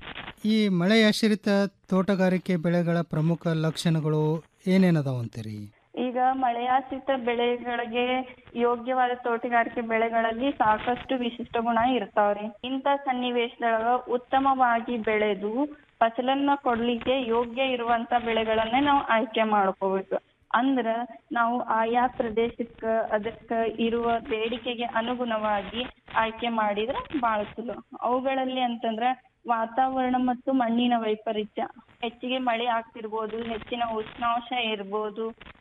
ಈ ಮಳೆಯಾಶ್ರಿತ ತೋಟಗಾರಿಕೆ ಬೆಳೆಗಳ ಪ್ರಮುಖ ಲಕ್ಷಣಗಳು ಏನೇನದಾವ ಅಂತೀರಿ ಈಗ ಮಳೆಯಾಶ್ರಿತ ಬೆಳೆಗಳಿಗೆ ಯೋಗ್ಯವಾದ ತೋಟಗಾರಿಕೆ ಬೆಳೆಗಳಲ್ಲಿ ಸಾಕಷ್ಟು ವಿಶಿಷ್ಟ ಗುಣ ಇರ್ತಾವ್ರಿ ಇಂಥ ಸನ್ನಿವೇಶದೊಳಗ ಉತ್ತಮವಾಗಿ ಬೆಳೆದು ಫಸಲನ್ನ ಕೊಡ್ಲಿಕ್ಕೆ ಯೋಗ್ಯ ಇರುವಂತ ಬೆಳೆಗಳನ್ನೇ ನಾವು ಆಯ್ಕೆ ಮಾಡ್ಕೋಬೇಕು ಅಂದ್ರ ನಾವು ಆಯಾ ಪ್ರದೇಶಕ್ಕ ಅದಕ್ಕ ಇರುವ ಬೇಡಿಕೆಗೆ ಅನುಗುಣವಾಗಿ ಆಯ್ಕೆ ಮಾಡಿದ್ರೆ ಬಾಳ ಚಲೋ ಅವುಗಳಲ್ಲಿ ಅಂತಂದ್ರ ವಾತಾವರಣ ಮತ್ತು ಮಣ್ಣಿನ ವೈಪರೀತ್ಯ ಹೆಚ್ಚಿಗೆ ಮಳೆ ಆಗ್ತಿರ್ಬೋದು ಹೆಚ್ಚಿನ ಉಷ್ಣಾಂಶ ಇರ್ಬೋದು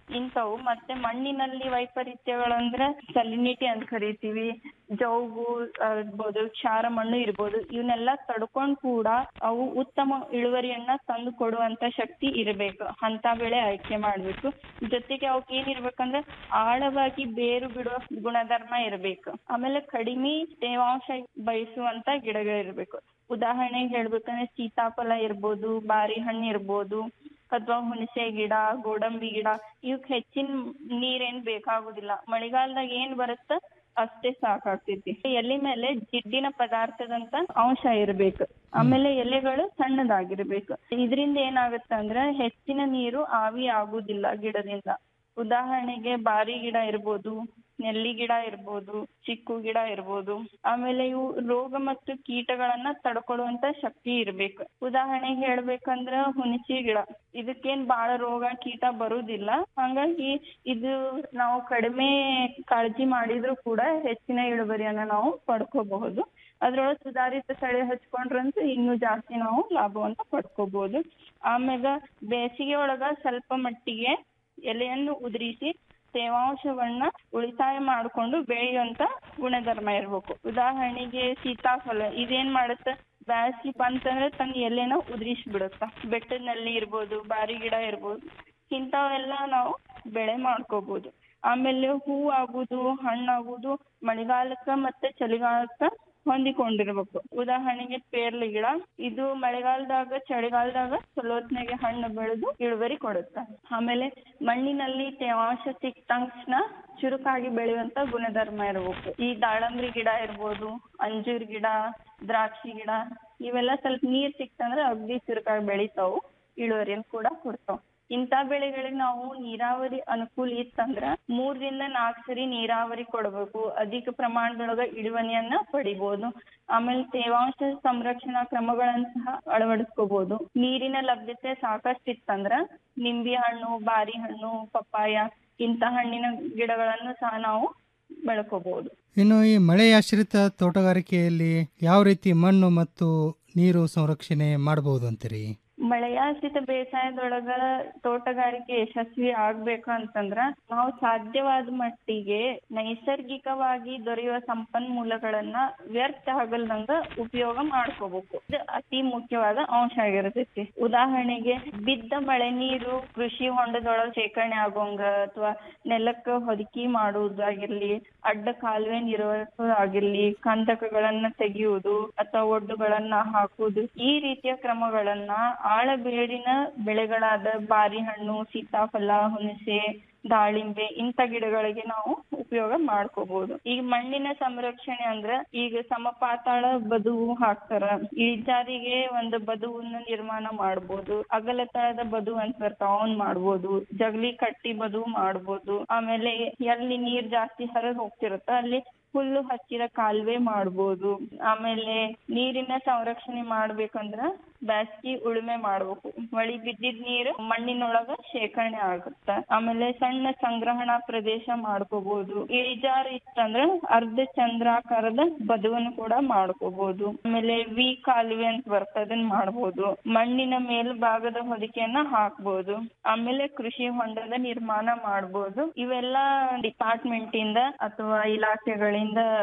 ಇಂಥವು ಮತ್ತೆ ಮಣ್ಣಿನಲ್ಲಿ ವೈಪರೀತ್ಯಗಳಂದ್ರೆ ಸಲಿನಿಟಿ ಅಂತ ಕರಿತೀವಿ ಜೌಗು ಆ, ಇರ್ಬೋದು ಕ್ಷಾರ ಮಣ್ಣು ಇರ್ಬೋದು ಇವನ್ನೆಲ್ಲ ತಡ್ಕೊಂಡ್ ಕೂಡ ಅವು ಉತ್ತಮ ಇಳುವರಿಯನ್ನ ತಂದು ಕೊಡುವಂತ ಶಕ್ತಿ ಇರಬೇಕು ಅಂತ ಬೆಳೆ ಆಯ್ಕೆ ಮಾಡ್ಬೇಕು ಜೊತೆಗೆ ಅವಕ್ಕೆ ಏನಿರ್ಬೇಕಂದ್ರೆ ಆಳವಾಗಿ ಬೇರು ಬಿಡುವ ಗುಣಧರ್ಮ ಇರಬೇಕು ಆಮೇಲೆ ಕಡಿಮೆ ತೇವಾಂಶ ಬಯಸುವಂತ ಗಿಡಗಳಿರ್ಬೇಕು ಉದಾಹರಣೆಗೆ ಹೇಳ್ಬೇಕಂದ್ರೆ ಸೀತಾಫಲ ಇರ್ಬೋದು ಬಾರಿ ಹಣ್ಣು ಇರ್ಬೋದು ಅಥವಾ ಹುಣಸೆ ಗಿಡ ಗೋಡಂಬಿ ಗಿಡ ಇವಕ್ ಹೆಚ್ಚಿನ ನೀರೇನ್ ಬೇಕಾಗುದಿಲ್ಲ ಮಳೆಗಾಲದಾಗ ಏನ್ ಬರುತ್ತ ಅಷ್ಟೇ ಸಾಕಾಗ್ತೈತಿ ಎಲೆ ಮೇಲೆ ಜಿಡ್ಡಿನ ಪದಾರ್ಥದಂತ ಅಂಶ ಇರ್ಬೇಕು ಆಮೇಲೆ ಎಲೆಗಳು ಸಣ್ಣದಾಗಿರ್ಬೇಕು ಇದರಿಂದ ಏನಾಗುತ್ತೆ ಅಂದ್ರೆ ಹೆಚ್ಚಿನ ನೀರು ಆವಿ ಆಗುದಿಲ್ಲ ಗಿಡದಿಂದ ಉದಾಹರಣೆಗೆ ಬಾರಿ ಗಿಡ ಇರ್ಬೋದು ನೆಲ್ಲಿ ಗಿಡ ಇರ್ಬೋದು ಚಿಕ್ಕು ಗಿಡ ಇರ್ಬೋದು ಆಮೇಲೆ ಇವು ರೋಗ ಮತ್ತು ಕೀಟಗಳನ್ನ ತಡ್ಕೊಳ್ಳುವಂತ ಶಕ್ತಿ ಇರ್ಬೇಕು ಉದಾಹರಣೆಗೆ ಹೇಳ್ಬೇಕಂದ್ರ ಹುಣಸಿ ಗಿಡ ಇದಕ್ಕೇನ್ ಬಾಳ ರೋಗ ಕೀಟ ಬರುದಿಲ್ಲ ಹಂಗಾಗಿ ಇದು ನಾವು ಕಡಿಮೆ ಕಾಳಜಿ ಮಾಡಿದ್ರು ಕೂಡ ಹೆಚ್ಚಿನ ಇಳುವರಿಯನ್ನ ನಾವು ಪಡ್ಕೋಬಹುದು ಅದ್ರೊಳಗೆ ಸುಧಾರಿತ ತಳಿ ಹಚ್ಕೊಂಡ್ರಂತೂ ಇನ್ನೂ ಜಾಸ್ತಿ ನಾವು ಲಾಭವನ್ನ ಪಡ್ಕೋಬಹುದು ಆಮ್ಯಾಗ ಬೇಸಿಗೆ ಒಳಗ ಸ್ವಲ್ಪ ಮಟ್ಟಿಗೆ ಎಲೆಯನ್ನು ಉದುರಿಸಿ ತೇವಾಂಶವನ್ನ ಉಳಿತಾಯ ಮಾಡಿಕೊಂಡು ಬೆಳೆಯುವಂತ ಗುಣಧರ್ಮ ಇರ್ಬೇಕು ಉದಾಹರಣೆಗೆ ಸೀತಾಫಲ ಇದೇನ್ ಮಾಡುತ್ತೆ ಬ್ಯಾಸಗಿ ಬಂತಂದ್ರೆ ತನ್ನ ಎಲೆನ ಉದುರಿಸಿ ಬಿಡುತ್ತ ಬೆಟ್ಟದಲ್ಲಿ ಇರ್ಬೋದು ಬಾರಿ ಗಿಡ ಇರ್ಬೋದು ಇಂಥವೆಲ್ಲ ನಾವು ಬೆಳೆ ಮಾಡ್ಕೋಬಹುದು ಆಮೇಲೆ ಹೂ ಆಗುದು ಹಣ್ಣಾಗುದು ಮಳೆಗಾಲಕ್ಕ ಮತ್ತೆ ಚಳಿಗಾಲಕ್ಕ ಹೊಂದಿಕೊಂಡಿರ್ಬೇಕು ಉದಾಹರಣೆಗೆ ಪೇರ್ಲೆ ಗಿಡ ಇದು ಮಳೆಗಾಲದಾಗ ಚಳಿಗಾಲದಾಗ ಚಲೋತ್ನಾಗೆ ಹಣ್ಣು ಬೆಳೆದು ಇಳುವರಿ ಕೊಡುತ್ತೆ ಆಮೇಲೆ ಮಣ್ಣಿನಲ್ಲಿ ತೇವಾಂಶ ಸಿಕ್ಕ ತಕ್ಷಣ ಚುರುಕಾಗಿ ಬೆಳೆಯುವಂತ ಗುಣಧರ್ಮ ಇರಬೇಕು ಈ ದಾಳಂಬ್ರಿ ಗಿಡ ಇರ್ಬೋದು ಅಂಜೂರ್ ಗಿಡ ದ್ರಾಕ್ಷಿ ಗಿಡ ಇವೆಲ್ಲ ಸ್ವಲ್ಪ ನೀರ್ ಸಿಕ್ತಂದ್ರೆ ಅಗ್ದಿ ಚುರುಕಾಗಿ ಬೆಳಿತಾವು ಇಳುವರಿಯನ್ನು ಕೂಡ ಕೊಡ್ತಾವ್ ಇಂಥ ಬೆಳೆಗಳಿಗೆ ನಾವು ನೀರಾವರಿ ಅನುಕೂಲ ಇತ್ತಂದ್ರ ಮೂರರಿಂದ ನಾಲ್ಕು ಸರಿ ನೀರಾವರಿ ಕೊಡ್ಬೇಕು ಅಧಿಕ ಪ್ರಮಾಣದೊಳಗ ಇಳುವರಿಯನ್ನ ಪಡಿಬಹುದು ಆಮೇಲೆ ತೇವಾಂಶ ಸಂರಕ್ಷಣಾ ಕ್ರಮಗಳನ್ನ ಸಹ ಅಳವಡಿಸ್ಕೋಬಹುದು ನೀರಿನ ಲಭ್ಯತೆ ಸಾಕಷ್ಟು ಇತ್ತಂದ್ರ ನಿಂಬೆ ಹಣ್ಣು ಬಾರಿ ಹಣ್ಣು ಪಪ್ಪಾಯ ಇಂಥ ಹಣ್ಣಿನ ಗಿಡಗಳನ್ನು ಸಹ ನಾವು ಬೆಳ್ಕೋಬಹುದು ಇನ್ನು ಈ ಮಳೆಯಾಶ್ರಿತ ತೋಟಗಾರಿಕೆಯಲ್ಲಿ ಯಾವ ರೀತಿ ಮಣ್ಣು ಮತ್ತು ನೀರು ಸಂರಕ್ಷಣೆ ಮಾಡಬಹುದು ಅಂತೀರಿ ಮಳೆಯಾಶ್ರಿತ ಬೇಸಾಯದೊಳಗ ತೋಟಗಾರಿಕೆ ಯಶಸ್ವಿ ಆಗ್ಬೇಕು ಅಂತಂದ್ರ ನಾವು ಸಾಧ್ಯವಾದ ಮಟ್ಟಿಗೆ ನೈಸರ್ಗಿಕವಾಗಿ ದೊರೆಯುವ ಸಂಪನ್ಮೂಲಗಳನ್ನ ವ್ಯರ್ಥ ಆಗಲ್ದಂಗ ಉಪಯೋಗ ಮಾಡ್ಕೋಬೇಕು ಇದು ಅತಿ ಮುಖ್ಯವಾದ ಅಂಶ ಆಗಿರ್ತೈತಿ ಉದಾಹರಣೆಗೆ ಬಿದ್ದ ಮಳೆ ನೀರು ಕೃಷಿ ಹೊಂಡದೊಳಗ ಶೇಖರಣೆ ಆಗೋಂಗ ಅಥವಾ ನೆಲಕ್ಕ ಹೊದಿಕೆ ಮಾಡುವುದಾಗಿರ್ಲಿ ಅಡ್ಡ ಕಾಲುವೆ ನಿರ್ವಹಿಸೋದಾಗಿರ್ಲಿ ಕಂದಕಗಳನ್ನ ತೆಗೆಯುವುದು ಅಥವಾ ಒಡ್ಡುಗಳನ್ನ ಹಾಕುವುದು ಈ ರೀತಿಯ ಕ್ರಮಗಳನ್ನ ಆಳಬೇರಿನ ಬೆಳೆಗಳಾದ ಬಾರಿ ಹಣ್ಣು ಸೀತಾಫಲ ಹುಣಸೆ ದಾಳಿಂಬೆ ಇಂಥ ಗಿಡಗಳಿಗೆ ನಾವು ಉಪಯೋಗ ಮಾಡ್ಕೋಬಹುದು ಈಗ ಮಣ್ಣಿನ ಸಂರಕ್ಷಣೆ ಅಂದ್ರ ಈಗ ಸಮಪಾತಾಳ ಬದುವು ಹಾಕ್ತಾರ ಇಳಿಜಾರಿಗೆ ಒಂದು ಬದುವನ್ನ ನಿರ್ಮಾಣ ಮಾಡ್ಬೋದು ಅಗಲತಳದ ಬದುವು ಅಂತ ಬರ್ತಾವ ಅವನ್ ಮಾಡ್ಬೋದು ಜಗಲಿ ಕಟ್ಟಿ ಬದುವು ಮಾಡ್ಬೋದು ಆಮೇಲೆ ಎಲ್ಲಿ ನೀರ್ ಜಾಸ್ತಿ ಹರಿದ್ ಹೋಗ್ತಿರುತ್ತ ಅಲ್ಲಿ ಹುಲ್ಲು ಹಚ್ಚಿದ ಕಾಲುವೆ ಮಾಡ್ಬೋದು ಆಮೇಲೆ ನೀರಿನ ಸಂರಕ್ಷಣೆ ಮಾಡ್ಬೇಕಂದ್ರ ಬ್ಯಾಸ್ಗಿ ಉಳುಮೆ ಮಾಡ್ಬೇಕು ಮಳಿ ಬಿದ್ದಿದ್ ನೀರು ಮಣ್ಣಿನೊಳಗ ಶೇಖರಣೆ ಆಗುತ್ತ ಆಮೇಲೆ ಸಣ್ಣ ಸಂಗ್ರಹಣಾ ಪ್ರದೇಶ ಮಾಡ್ಕೋಬಹುದು ಇಳಿಜಾರು ಇತ್ತಂದ್ರ ಅರ್ಧ ಚಂದ್ರಾಕಾರದ ಬದುವನ್ನು ಕೂಡ ಮಾಡ್ಕೋಬಹುದು ಆಮೇಲೆ ವಿ ಕಾಲುವೆ ಅಂತ ಬರ್ತದೆ ಅದನ್ನ ಮಾಡ್ಬೋದು ಮಣ್ಣಿನ ಮೇಲ್ಭಾಗದ ಹೊದಿಕೆಯನ್ನ ಹಾಕ್ಬೋದು ಆಮೇಲೆ ಕೃಷಿ ಹೊಂಡದ ನಿರ್ಮಾಣ ಮಾಡ್ಬೋದು ಇವೆಲ್ಲ ಡಿಪಾರ್ಟ್ಮೆಂಟ್ ಇಂದ ಅಥವಾ ಇಲಾಖೆಗಳಿಂದ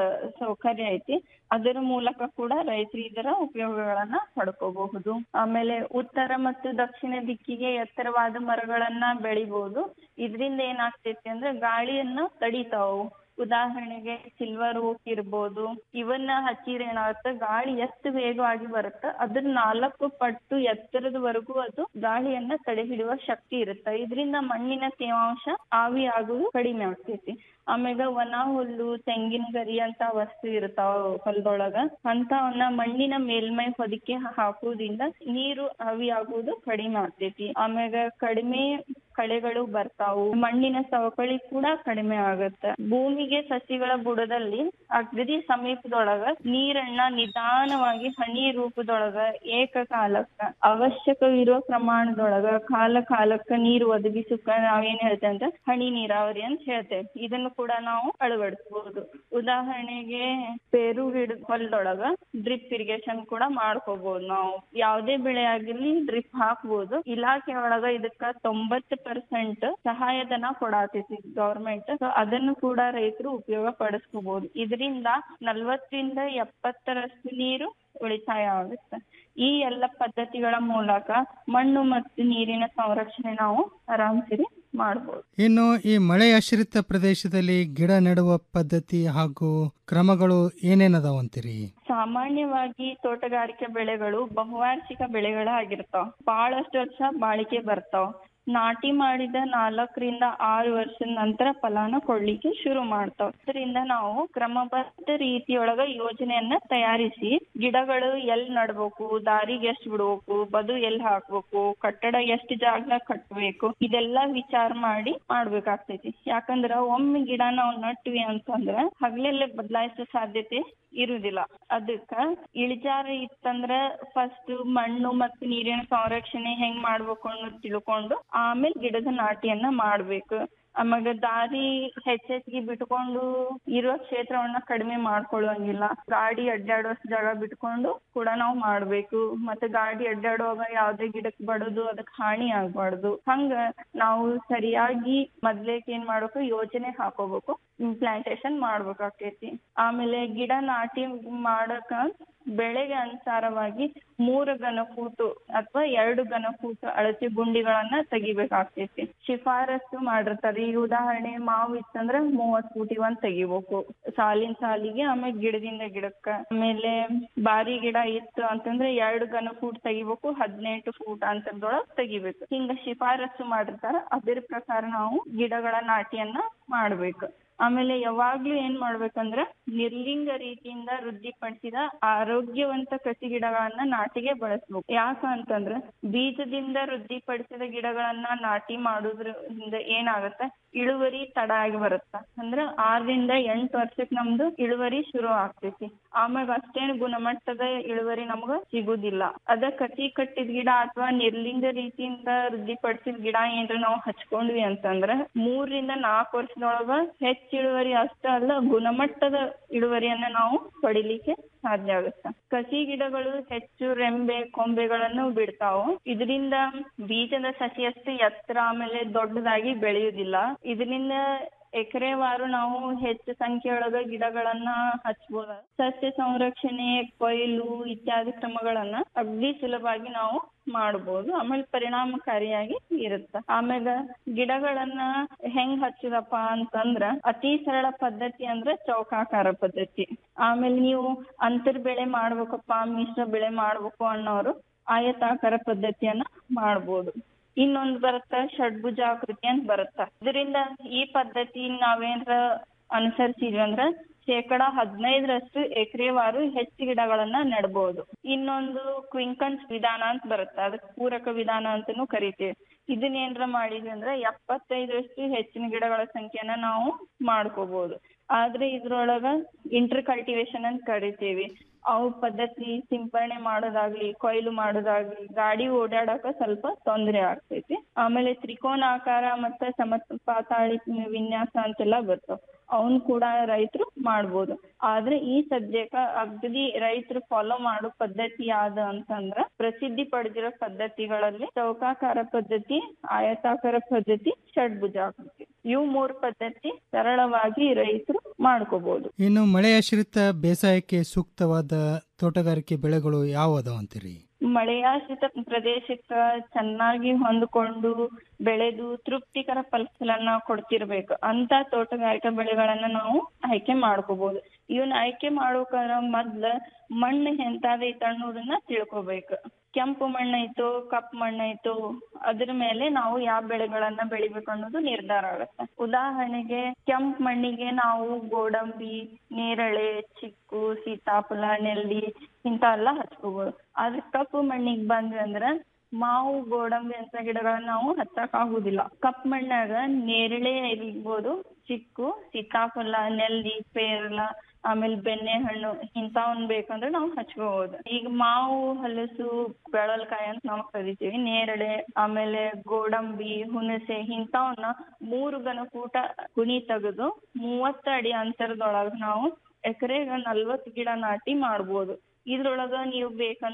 ಸೌಕರ್ಯ ಐತಿ ಅದರ ಮೂಲಕ ಕೂಡ ರೈತರು ಇದರ ಉಪಯೋಗಗಳನ್ನ ಪಡ್ಕೋಬಹುದು ಆಮೇಲೆ ಉತ್ತರ ಮತ್ತು ದಕ್ಷಿಣ ದಿಕ್ಕಿಗೆ ಎತ್ತರವಾದ ಮರಗಳನ್ನ ಬೆಳಿಬಹುದು ಇದರಿಂದ ಏನಾಗ್ತೈತಿ ಅಂದ್ರೆ ಗಾಳಿಯನ್ನ ತಡಿತಾವು ಉದಾಹರಣೆಗೆ ಸಿಲ್ವರ್ ಓಕ್ ಇರ್ಬೋದು ಇವನ್ನ ಹಚ್ಚಿದ್ರೆ ಏನಾಗುತ್ತೆ ಗಾಳಿ ಎಷ್ಟು ವೇಗವಾಗಿ ಬರುತ್ತೆ ಅದ್ರ ನಾಲ್ಕು ಪಟ್ಟು ಎತ್ತರದವರೆಗೂ ಅದು ಗಾಳಿಯನ್ನ ತಡೆ ಹಿಡಿಯುವ ಶಕ್ತಿ ಇರುತ್ತೆ ಇದರಿಂದ ಮಣ್ಣಿನ ತೇವಾಂಶ ಆವಿ ಆಗುವುದು ಕಡಿಮೆ ಆಗ್ತೈತಿ ಆಮ್ಯಾಗ ಒಣ ಹುಲ್ಲು ತೆಂಗಿನ ಗರಿ ಅಂತ ವಸ್ತು ಇರ್ತಾವ ಹೊಲದೊಳಗ ಅಂತವನ್ನ ಮಣ್ಣಿನ ಮೇಲ್ಮೈ ಹೊದಿಕೆ ಹಾಕುವುದ್ರಿಂದ ನೀರು ಆವಿ ಆಗುವುದು ಕಡಿಮೆ ಆಗ್ತೈತಿ ಆಮ್ಯಾಗ ಕಡಿಮೆ ಕಳೆಗಳು ಬರ್ತಾವು ಮಣ್ಣಿನ ಸವಕಳಿ ಕೂಡ ಕಡಿಮೆ ಆಗತ್ತೆ ಭೂಮಿಗೆ ಸಸಿಗಳ ಬುಡದಲ್ಲಿ ಅಗದಿ ಸಮೀಪದೊಳಗ ನೀರನ್ನ ನಿಧಾನವಾಗಿ ಹನಿ ರೂಪದೊಳಗ ಏಕಕಾಲಕ್ಕ ಅವಶ್ಯಕವಿರುವ ಪ್ರಮಾಣದೊಳಗ ಕಾಲ ಕಾಲಕ್ಕ ನೀರು ಒದಗಿಸಕ್ಕ ನಾವೇನ್ ಹೇಳ್ತೇವೆ ಅಂತ ಹನಿ ನೀರಾವರಿ ಅಂತ ಹೇಳ್ತೇವೆ ಇದನ್ನು ಕೂಡ ನಾವು ಅಳವಡಿಸಬಹುದು ಉದಾಹರಣೆಗೆ ಪೇರು ಗಿಡ ಹೊಲದೊಳಗ ಡ್ರಿಪ್ ಇರಿಗೇಷನ್ ಕೂಡ ಮಾಡ್ಕೋಬಹುದು ನಾವು ಯಾವ್ದೇ ಬೆಳೆ ಆಗಿರ್ಲಿ ಡ್ರಿಪ್ ಹಾಕ್ಬೋದು ಇಲಾಖೆ ಒಳಗ ಇದಕ್ಕ ತೊಂಬತ್ತು ಪರ್ಸೆಂಟ್ ಸಹಾಯಧನ ಕೊಡಾತೈತಿ ಗವರ್ಮೆಂಟ್ ಸೊ ಅದನ್ನು ಕೂಡ ರೈತರು ಉಪಯೋಗ ಪಡಿಸ್ಕೋಬಹುದು ಇದರಿಂದ ನಲ್ವತ್ತರಿಂದ ಎಪ್ಪತ್ತರಷ್ಟು ನೀರು ಉಳಿತಾಯ ಆಗುತ್ತೆ ಈ ಎಲ್ಲ ಪದ್ಧತಿಗಳ ಮೂಲಕ ಮಣ್ಣು ಮತ್ತು ನೀರಿನ ಸಂರಕ್ಷಣೆ ನಾವು ಆರಾಮ್ಸಿರಿ ಮಾಡ್ಬೋದು ಇನ್ನು ಈ ಮಳೆ ಆಶ್ರಿತ ಪ್ರದೇಶದಲ್ಲಿ ಗಿಡ ನೆಡುವ ಪದ್ಧತಿ ಹಾಗೂ ಕ್ರಮಗಳು ಏನೇನದಾವಂತೀರಿ ಸಾಮಾನ್ಯವಾಗಿ ತೋಟಗಾರಿಕೆ ಬೆಳೆಗಳು ಬಹುವಾರ್ಷಿಕ ಬೆಳೆಗಳಾಗಿರ್ತಾವ ಬಹಳಷ್ಟು ವರ್ಷ ಬಾಳಿಕೆ ಬರ್ತಾವ ನಾಟಿ ಮಾಡಿದ ನಾಲ್ಕರಿಂದ ಆರು ವರ್ಷದ ನಂತರ ಫಲಾನ ಕೊಡ್ಲಿಕ್ಕೆ ಶುರು ಮಾಡ್ತಾವ ಇದರಿಂದ ನಾವು ಕ್ರಮಬದ್ಧ ರೀತಿಯೊಳಗ ಯೋಜನೆಯನ್ನ ತಯಾರಿಸಿ ಗಿಡಗಳು ಎಲ್ ನಡ್ಬೇಕು ದಾರಿಗೆ ಎಷ್ಟ್ ಬಿಡ್ಬೇಕು ಬದು ಎಲ್ ಹಾಕ್ಬೇಕು ಕಟ್ಟಡ ಎಷ್ಟ್ ಜಾಗ ಕಟ್ಬೇಕು ಇದೆಲ್ಲ ವಿಚಾರ ಮಾಡಿ ಮಾಡ್ಬೇಕಾಗ್ತೈತಿ ಯಾಕಂದ್ರ ಒಮ್ಮೆ ಗಿಡ ನಾವು ನಟ್ವಿ ಅಂತಂದ್ರ ಹಗಲೆಲ್ಲ ಬದಲಾಯಿಸೋ ಸಾಧ್ಯತೆ ಇರುದಿಲ್ಲ ಅದಕ್ಕ ಇಳಿಜಾರ ಇತ್ತಂದ್ರ ಫಸ್ಟ್ ಮಣ್ಣು ಮತ್ತು ನೀರಿನ ಸಂರಕ್ಷಣೆ ಹೆಂಗ್ ಮಾಡ್ಬೇಕು ಅನ್ನೋದ್ ತಿಳ್ಕೊಂಡು ಆಮೇಲೆ ಗಿಡದ ನಾಟಿಯನ್ನ ಮಾಡ್ಬೇಕು ಆಮ್ಯಾಗ ದಾರಿ ಹೆಚ್ಚೆಚ್ಗೆ ಬಿಟ್ಕೊಂಡು ಇರೋ ಕ್ಷೇತ್ರವನ್ನ ಕಡಿಮೆ ಮಾಡ್ಕೊಳ್ಳುವಂಗಿಲ್ಲ ಗಾಡಿ ಅಡ್ಡಾಡುವಷ್ಟು ಜಾಗ ಬಿಟ್ಕೊಂಡು ಕೂಡ ನಾವು ಮಾಡ್ಬೇಕು ಮತ್ತೆ ಗಾಡಿ ಅಡ್ಡಾಡುವಾಗ ಯಾವ್ದೇ ಗಿಡಕ್ ಬಡದು ಅದಕ್ ಹಾನಿ ಆಗ್ಬಾರ್ದು ಹಂಗ ನಾವು ಸರಿಯಾಗಿ ಮೊದ್ಲೇಕ್ ಏನ್ ಮಾಡ್ಬೇಕು ಯೋಜನೆ ಹಾಕೋಬೇಕು ಪ್ಲಾಂಟೇಶನ್ ಮಾಡ್ಬೇಕಾಕೇತಿ ಆಮೇಲೆ ಗಿಡ ನಾಟಿ ಮಾಡಕ ಬೆಳೆಗೆ ಅನುಸಾರವಾಗಿ ಮೂರು ಘನ ಫೂಟು ಅಥವಾ ಎರಡು ಘನ ಫೂಟ್ ಅಳತೆ ಗುಂಡಿಗಳನ್ನ ತೆಗಿಬೇಕಾಗ್ತೈತಿ ಶಿಫಾರಸು ಮಾಡಿರ್ತಾರೆ ಈಗ ಉದಾಹರಣೆ ಮಾವು ಇತ್ತಂದ್ರ ಮೂವತ್ ಫೂಟಿಗೆ ಒಂದ್ ತೆಗಿಬೇಕು ಸಾಲಿನ ಸಾಲಿಗೆ ಆಮೇಲೆ ಗಿಡದಿಂದ ಗಿಡಕ್ಕ ಆಮೇಲೆ ಬಾರಿ ಗಿಡ ಇತ್ತು ಅಂತಂದ್ರೆ ಎರಡು ಘನ ಫೂಟ್ ತೆಗಿಬೇಕು ಹದಿನೆಂಟು ಫೂಟ್ ಅಂತರದೊಳಗ್ ತೆಗಿಬೇಕು ಹಿಂಗ ಶಿಫಾರಸು ಮಾಡಿರ್ತಾರ ಅದ್ರ ಪ್ರಕಾರ ನಾವು ಗಿಡಗಳ ನಾಟಿಯನ್ನ ಮಾಡ್ಬೇಕು ಆಮೇಲೆ ಯಾವಾಗ್ಲೂ ಏನ್ ಮಾಡ್ಬೇಕಂದ್ರ ನಿರ್ಲಿಂಗ ರೀತಿಯಿಂದ ವೃದ್ಧಿಪಡಿಸಿದ ಆರೋಗ್ಯವಂತ ಕಸಿ ಗಿಡಗಳನ್ನ ನಾಟಿಗೆ ಬಳಸ್ಬೇಕು ಯಾಕ ಅಂತಂದ್ರ ಬೀಜದಿಂದ ವೃದ್ಧಿಪಡಿಸಿದ ಗಿಡಗಳನ್ನ ನಾಟಿ ಮಾಡೋದ್ರಿಂದ ಏನಾಗತ್ತ ಇಳುವರಿ ತಡ ಆಗಿ ಬರುತ್ತ ಅಂದ್ರ ಆರರಿಂದ ಎಂಟು ವರ್ಷಕ್ ನಮ್ದು ಇಳುವರಿ ಶುರು ಆಗ್ತೈತಿ ಆಮ್ಯಾಗ ಅಷ್ಟೇನ್ ಗುಣಮಟ್ಟದ ಇಳುವರಿ ನಮ್ಗ ಸಿಗುದಿಲ್ಲ ಅದ ಕಸಿ ಕಟ್ಟಿದ ಗಿಡ ಅಥವಾ ನಿರ್ಲಿಂಗ ರೀತಿಯಿಂದ ವೃದ್ಧಿಪಡಿಸಿದ ಗಿಡ ಏನ್ರ ನಾವು ಹಚ್ಕೊಂಡ್ವಿ ಅಂತಂದ್ರ ಮೂರರಿಂದ ನಾಲ್ಕು ವರ್ಷದೊಳಗ ಹೆಚ್ಚ ಇಳುವರಿ ಅಷ್ಟ ಅಲ್ಲ ಗುಣಮಟ್ಟದ ಇಳುವರಿಯನ್ನ ನಾವು ಪಡಿಲಿಕ್ಕೆ ಸಾಧ್ಯ ಆಗುತ್ತೆ ಕಸಿ ಗಿಡಗಳು ಹೆಚ್ಚು ರೆಂಬೆ ಕೊಂಬೆಗಳನ್ನು ಬಿಡ್ತಾವು ಇದರಿಂದ ಬೀಜದ ಸಸಿಯಷ್ಟು ಎತ್ತರ ಆಮೇಲೆ ದೊಡ್ಡದಾಗಿ ಬೆಳೆಯುವುದಿಲ್ಲ ಇದರಿಂದ ಎಕರೆವಾರು ನಾವು ಹೆಚ್ಚು ಸಂಖ್ಯೆಯೊಳಗ ಗಿಡಗಳನ್ನ ಹಚ್ಬೋದ ಸಸ್ಯ ಸಂರಕ್ಷಣೆ ಕೊಯ್ಲು ಇತ್ಯಾದಿ ಕ್ರಮಗಳನ್ನ ಅಗ್ದಿ ಸುಲಭವಾಗಿ ನಾವು ಮಾಡ್ಬೋದು ಆಮೇಲೆ ಪರಿಣಾಮಕಾರಿಯಾಗಿ ಇರುತ್ತೆ ಆಮ್ಯಾಗ ಗಿಡಗಳನ್ನ ಹೆಂಗ್ ಹಚ್ಚುದಪ್ಪ ಅಂತಂದ್ರ ಅತಿ ಸರಳ ಪದ್ಧತಿ ಅಂದ್ರ ಚೌಕಾಕಾರ ಪದ್ಧತಿ ಆಮೇಲೆ ನೀವು ಅಂತರ್ ಬೆಳೆ ಮಾಡ್ಬೇಕಪ್ಪ ಮಿಶ್ರ ಬೆಳೆ ಮಾಡ್ಬೇಕು ಅನ್ನೋರು ಆಯತಾಕಾರ ಪದ್ಧತಿಯನ್ನ ಮಾಡ್ಬೋದು ಇನ್ನೊಂದ್ ಬರುತ್ತ ಷಡ್ಭುಜಾಕೃತಿ ಅಂತ ಬರುತ್ತ ಇದರಿಂದ ಈ ಪದ್ಧತಿ ನಾವೇನ್ರ ಅನುಸರಿಸಿದ್ವಿ ಅಂದ್ರ ಶೇಕಡ ಹದಿನೈದರಷ್ಟು ಎಕರೆವಾರು ಹೆಚ್ಚು ಗಿಡಗಳನ್ನ ನೆಡ್ಬೋದು ಇನ್ನೊಂದು ಕ್ವಿಂಕನ್ಸ್ ವಿಧಾನ ಅಂತ ಬರುತ್ತೆ ಅದಕ್ಕೆ ಪೂರಕ ವಿಧಾನ ಅಂತಾನೂ ಕರಿತೀವಿ ಇದನ್ನ ಏನ್ರ ಮಾಡಿದ್ವಿ ಅಂದ್ರೆ ಎಪ್ಪತ್ತೈದರಷ್ಟು ಹೆಚ್ಚಿನ ಗಿಡಗಳ ಸಂಖ್ಯೆನ ನಾವು ಮಾಡ್ಕೋಬಹುದು ಆದ್ರೆ ಇದ್ರೊಳಗ ಇಂಟರ್ ಕಲ್ಟಿವೇಶನ್ ಅಂತ ಕರಿತೀವಿ ಅವು ಪದ್ಧತಿ ಸಿಂಪರಣೆ ಮಾಡೋದಾಗ್ಲಿ ಕೊಯ್ಲು ಮಾಡೋದಾಗ್ಲಿ ಗಾಡಿ ಓಡಾಡಕ ಸ್ವಲ್ಪ ತೊಂದ್ರೆ ಆಗ್ತೈತಿ ಆಮೇಲೆ ತ್ರಿಕೋನಾಕಾರ ಮತ್ತೆ ಸಮಪಾತಾಳಿ ವಿನ್ಯಾಸ ಅಂತೆಲ್ಲ ಬರ್ತಾವ ಅವನ್ ಕೂಡ ರೈತರು ಮಾಡ್ಬೋದು ಆದ್ರೆ ಈ ಸದ್ಯಕ್ಕ ಅಗದಿ ರೈತರು ಫಾಲೋ ಮಾಡೋ ಪದ್ಧತಿ ಯಾವ್ದು ಅಂತಂದ್ರ ಪ್ರಸಿದ್ಧಿ ಪಡೆದಿರೋ ಪದ್ಧತಿಗಳಲ್ಲಿ ಚೌಕಾಕಾರ ಪದ್ಧತಿ ಆಯತಾಕಾರ ಪದ್ಧತಿ ಷಡ್ಭುಜಾಕೃತಿ ಇವು ಮೂರು ಪದ್ಧತಿ ಸರಳವಾಗಿ ರೈತರು ಮಾಡ್ಕೋಬಹುದು ಇನ್ನು ಮಳೆ ಆಶ್ರಿತ ಬೇಸಾಯಕ್ಕೆ ಸೂಕ್ತವಾದ ತೋಟಗಾರಿಕೆ ಬೆಳೆಗಳು ಯಾವುವು ಅಂತೀರಿ ಮಳೆಯಾಶ್ರಿತ ಪ್ರದೇಶಕ್ಕ ಚೆನ್ನಾಗಿ ಹೊಂದ್ಕೊಂಡು ಬೆಳೆದು ತೃಪ್ತಿಕರ ಫಸಲನ್ನ ಕೊಡ್ತಿರ್ಬೇಕು ಅಂತ ತೋಟಗಾರಿಕಾ ಬೆಳೆಗಳನ್ನ ನಾವು ಆಯ್ಕೆ ಮಾಡ್ಕೋಬಹುದು ಇವನ್ನ ಆಯ್ಕೆ ಮಾಡೋಕರ ಮೊದ್ಲ ಮಣ್ಣು ಎಂತಾದೈತೆ ಅನ್ನೋದನ್ನ ತಿಳ್ಕೊಬೇಕು ಕೆಂಪು ಮಣ್ಣೈತೋ ಕಪ್ ಮಣ್ಣೈತೋ ಅದ್ರ ಮೇಲೆ ನಾವು ಯಾವ ಬೆಳೆಗಳನ್ನ ಬೆಳಿಬೇಕು ಅನ್ನೋದು ನಿರ್ಧಾರ ಆಗುತ್ತೆ ಉದಾಹರಣೆಗೆ ಕೆಂಪ್ ಮಣ್ಣಿಗೆ ನಾವು ಗೋಡಂಬಿ ನೇರಳೆ ಚಿಕ್ಕು ಸೀತಾಫಲ ನೆಲ್ಲಿ ಇಂಥವೆಲ್ಲ ಹಚ್ಕೋಬಹುದು ಆದ್ರೆ ಕಪ್ಪು ಮಣ್ಣಿಗೆ ಬಂದ್ವಿ ಅಂದ್ರ ಮಾವು ಗೋಡಂಬಿ ಅಂತ ಗಿಡಗಳನ್ನ ನಾವು ಹಚ್ಚಕ್ ಆಗುದಿಲ್ಲ ಕಪ್ ಮಣ್ಣಾಗ ನೇರಳೆ ಇರ್ಬೋದು ಚಿಕ್ಕು ಸೀತಾಫಲ ನೆಲ್ಲಿ ಪೇರಲ ಆಮೇಲೆ ಬೆಣ್ಣೆ ಹಣ್ಣು ಇಂಥವನ್ ಬೇಕಂದ್ರೆ ನಾವು ಹಚ್ಕೋಬಹುದು ಈಗ ಮಾವು ಹಲಸು ಬೆಳಲ್ಕಾಯಿ ಅಂತ ನಾವು ಕರಿತೀವಿ ನೇರಳೆ ಆಮೇಲೆ ಗೋಡಂಬಿ ಹುಣಸೆ ಇಂಥವನ್ನ ಮೂರು ಘನಫೂಟ ಗುಣಿ ತೆಗೆದು ಮೂವತ್ತ ಅಡಿ ಅಂತರದೊಳಗ ನಾವು ಎಕರೆಗ ನಲ್ವತ್ ಗಿಡ ನಾಟಿ ಮಾಡ್ಬೋದು ಇದ್ರೊಳಗ ನೀವು ಬೇಕಂದ್ರ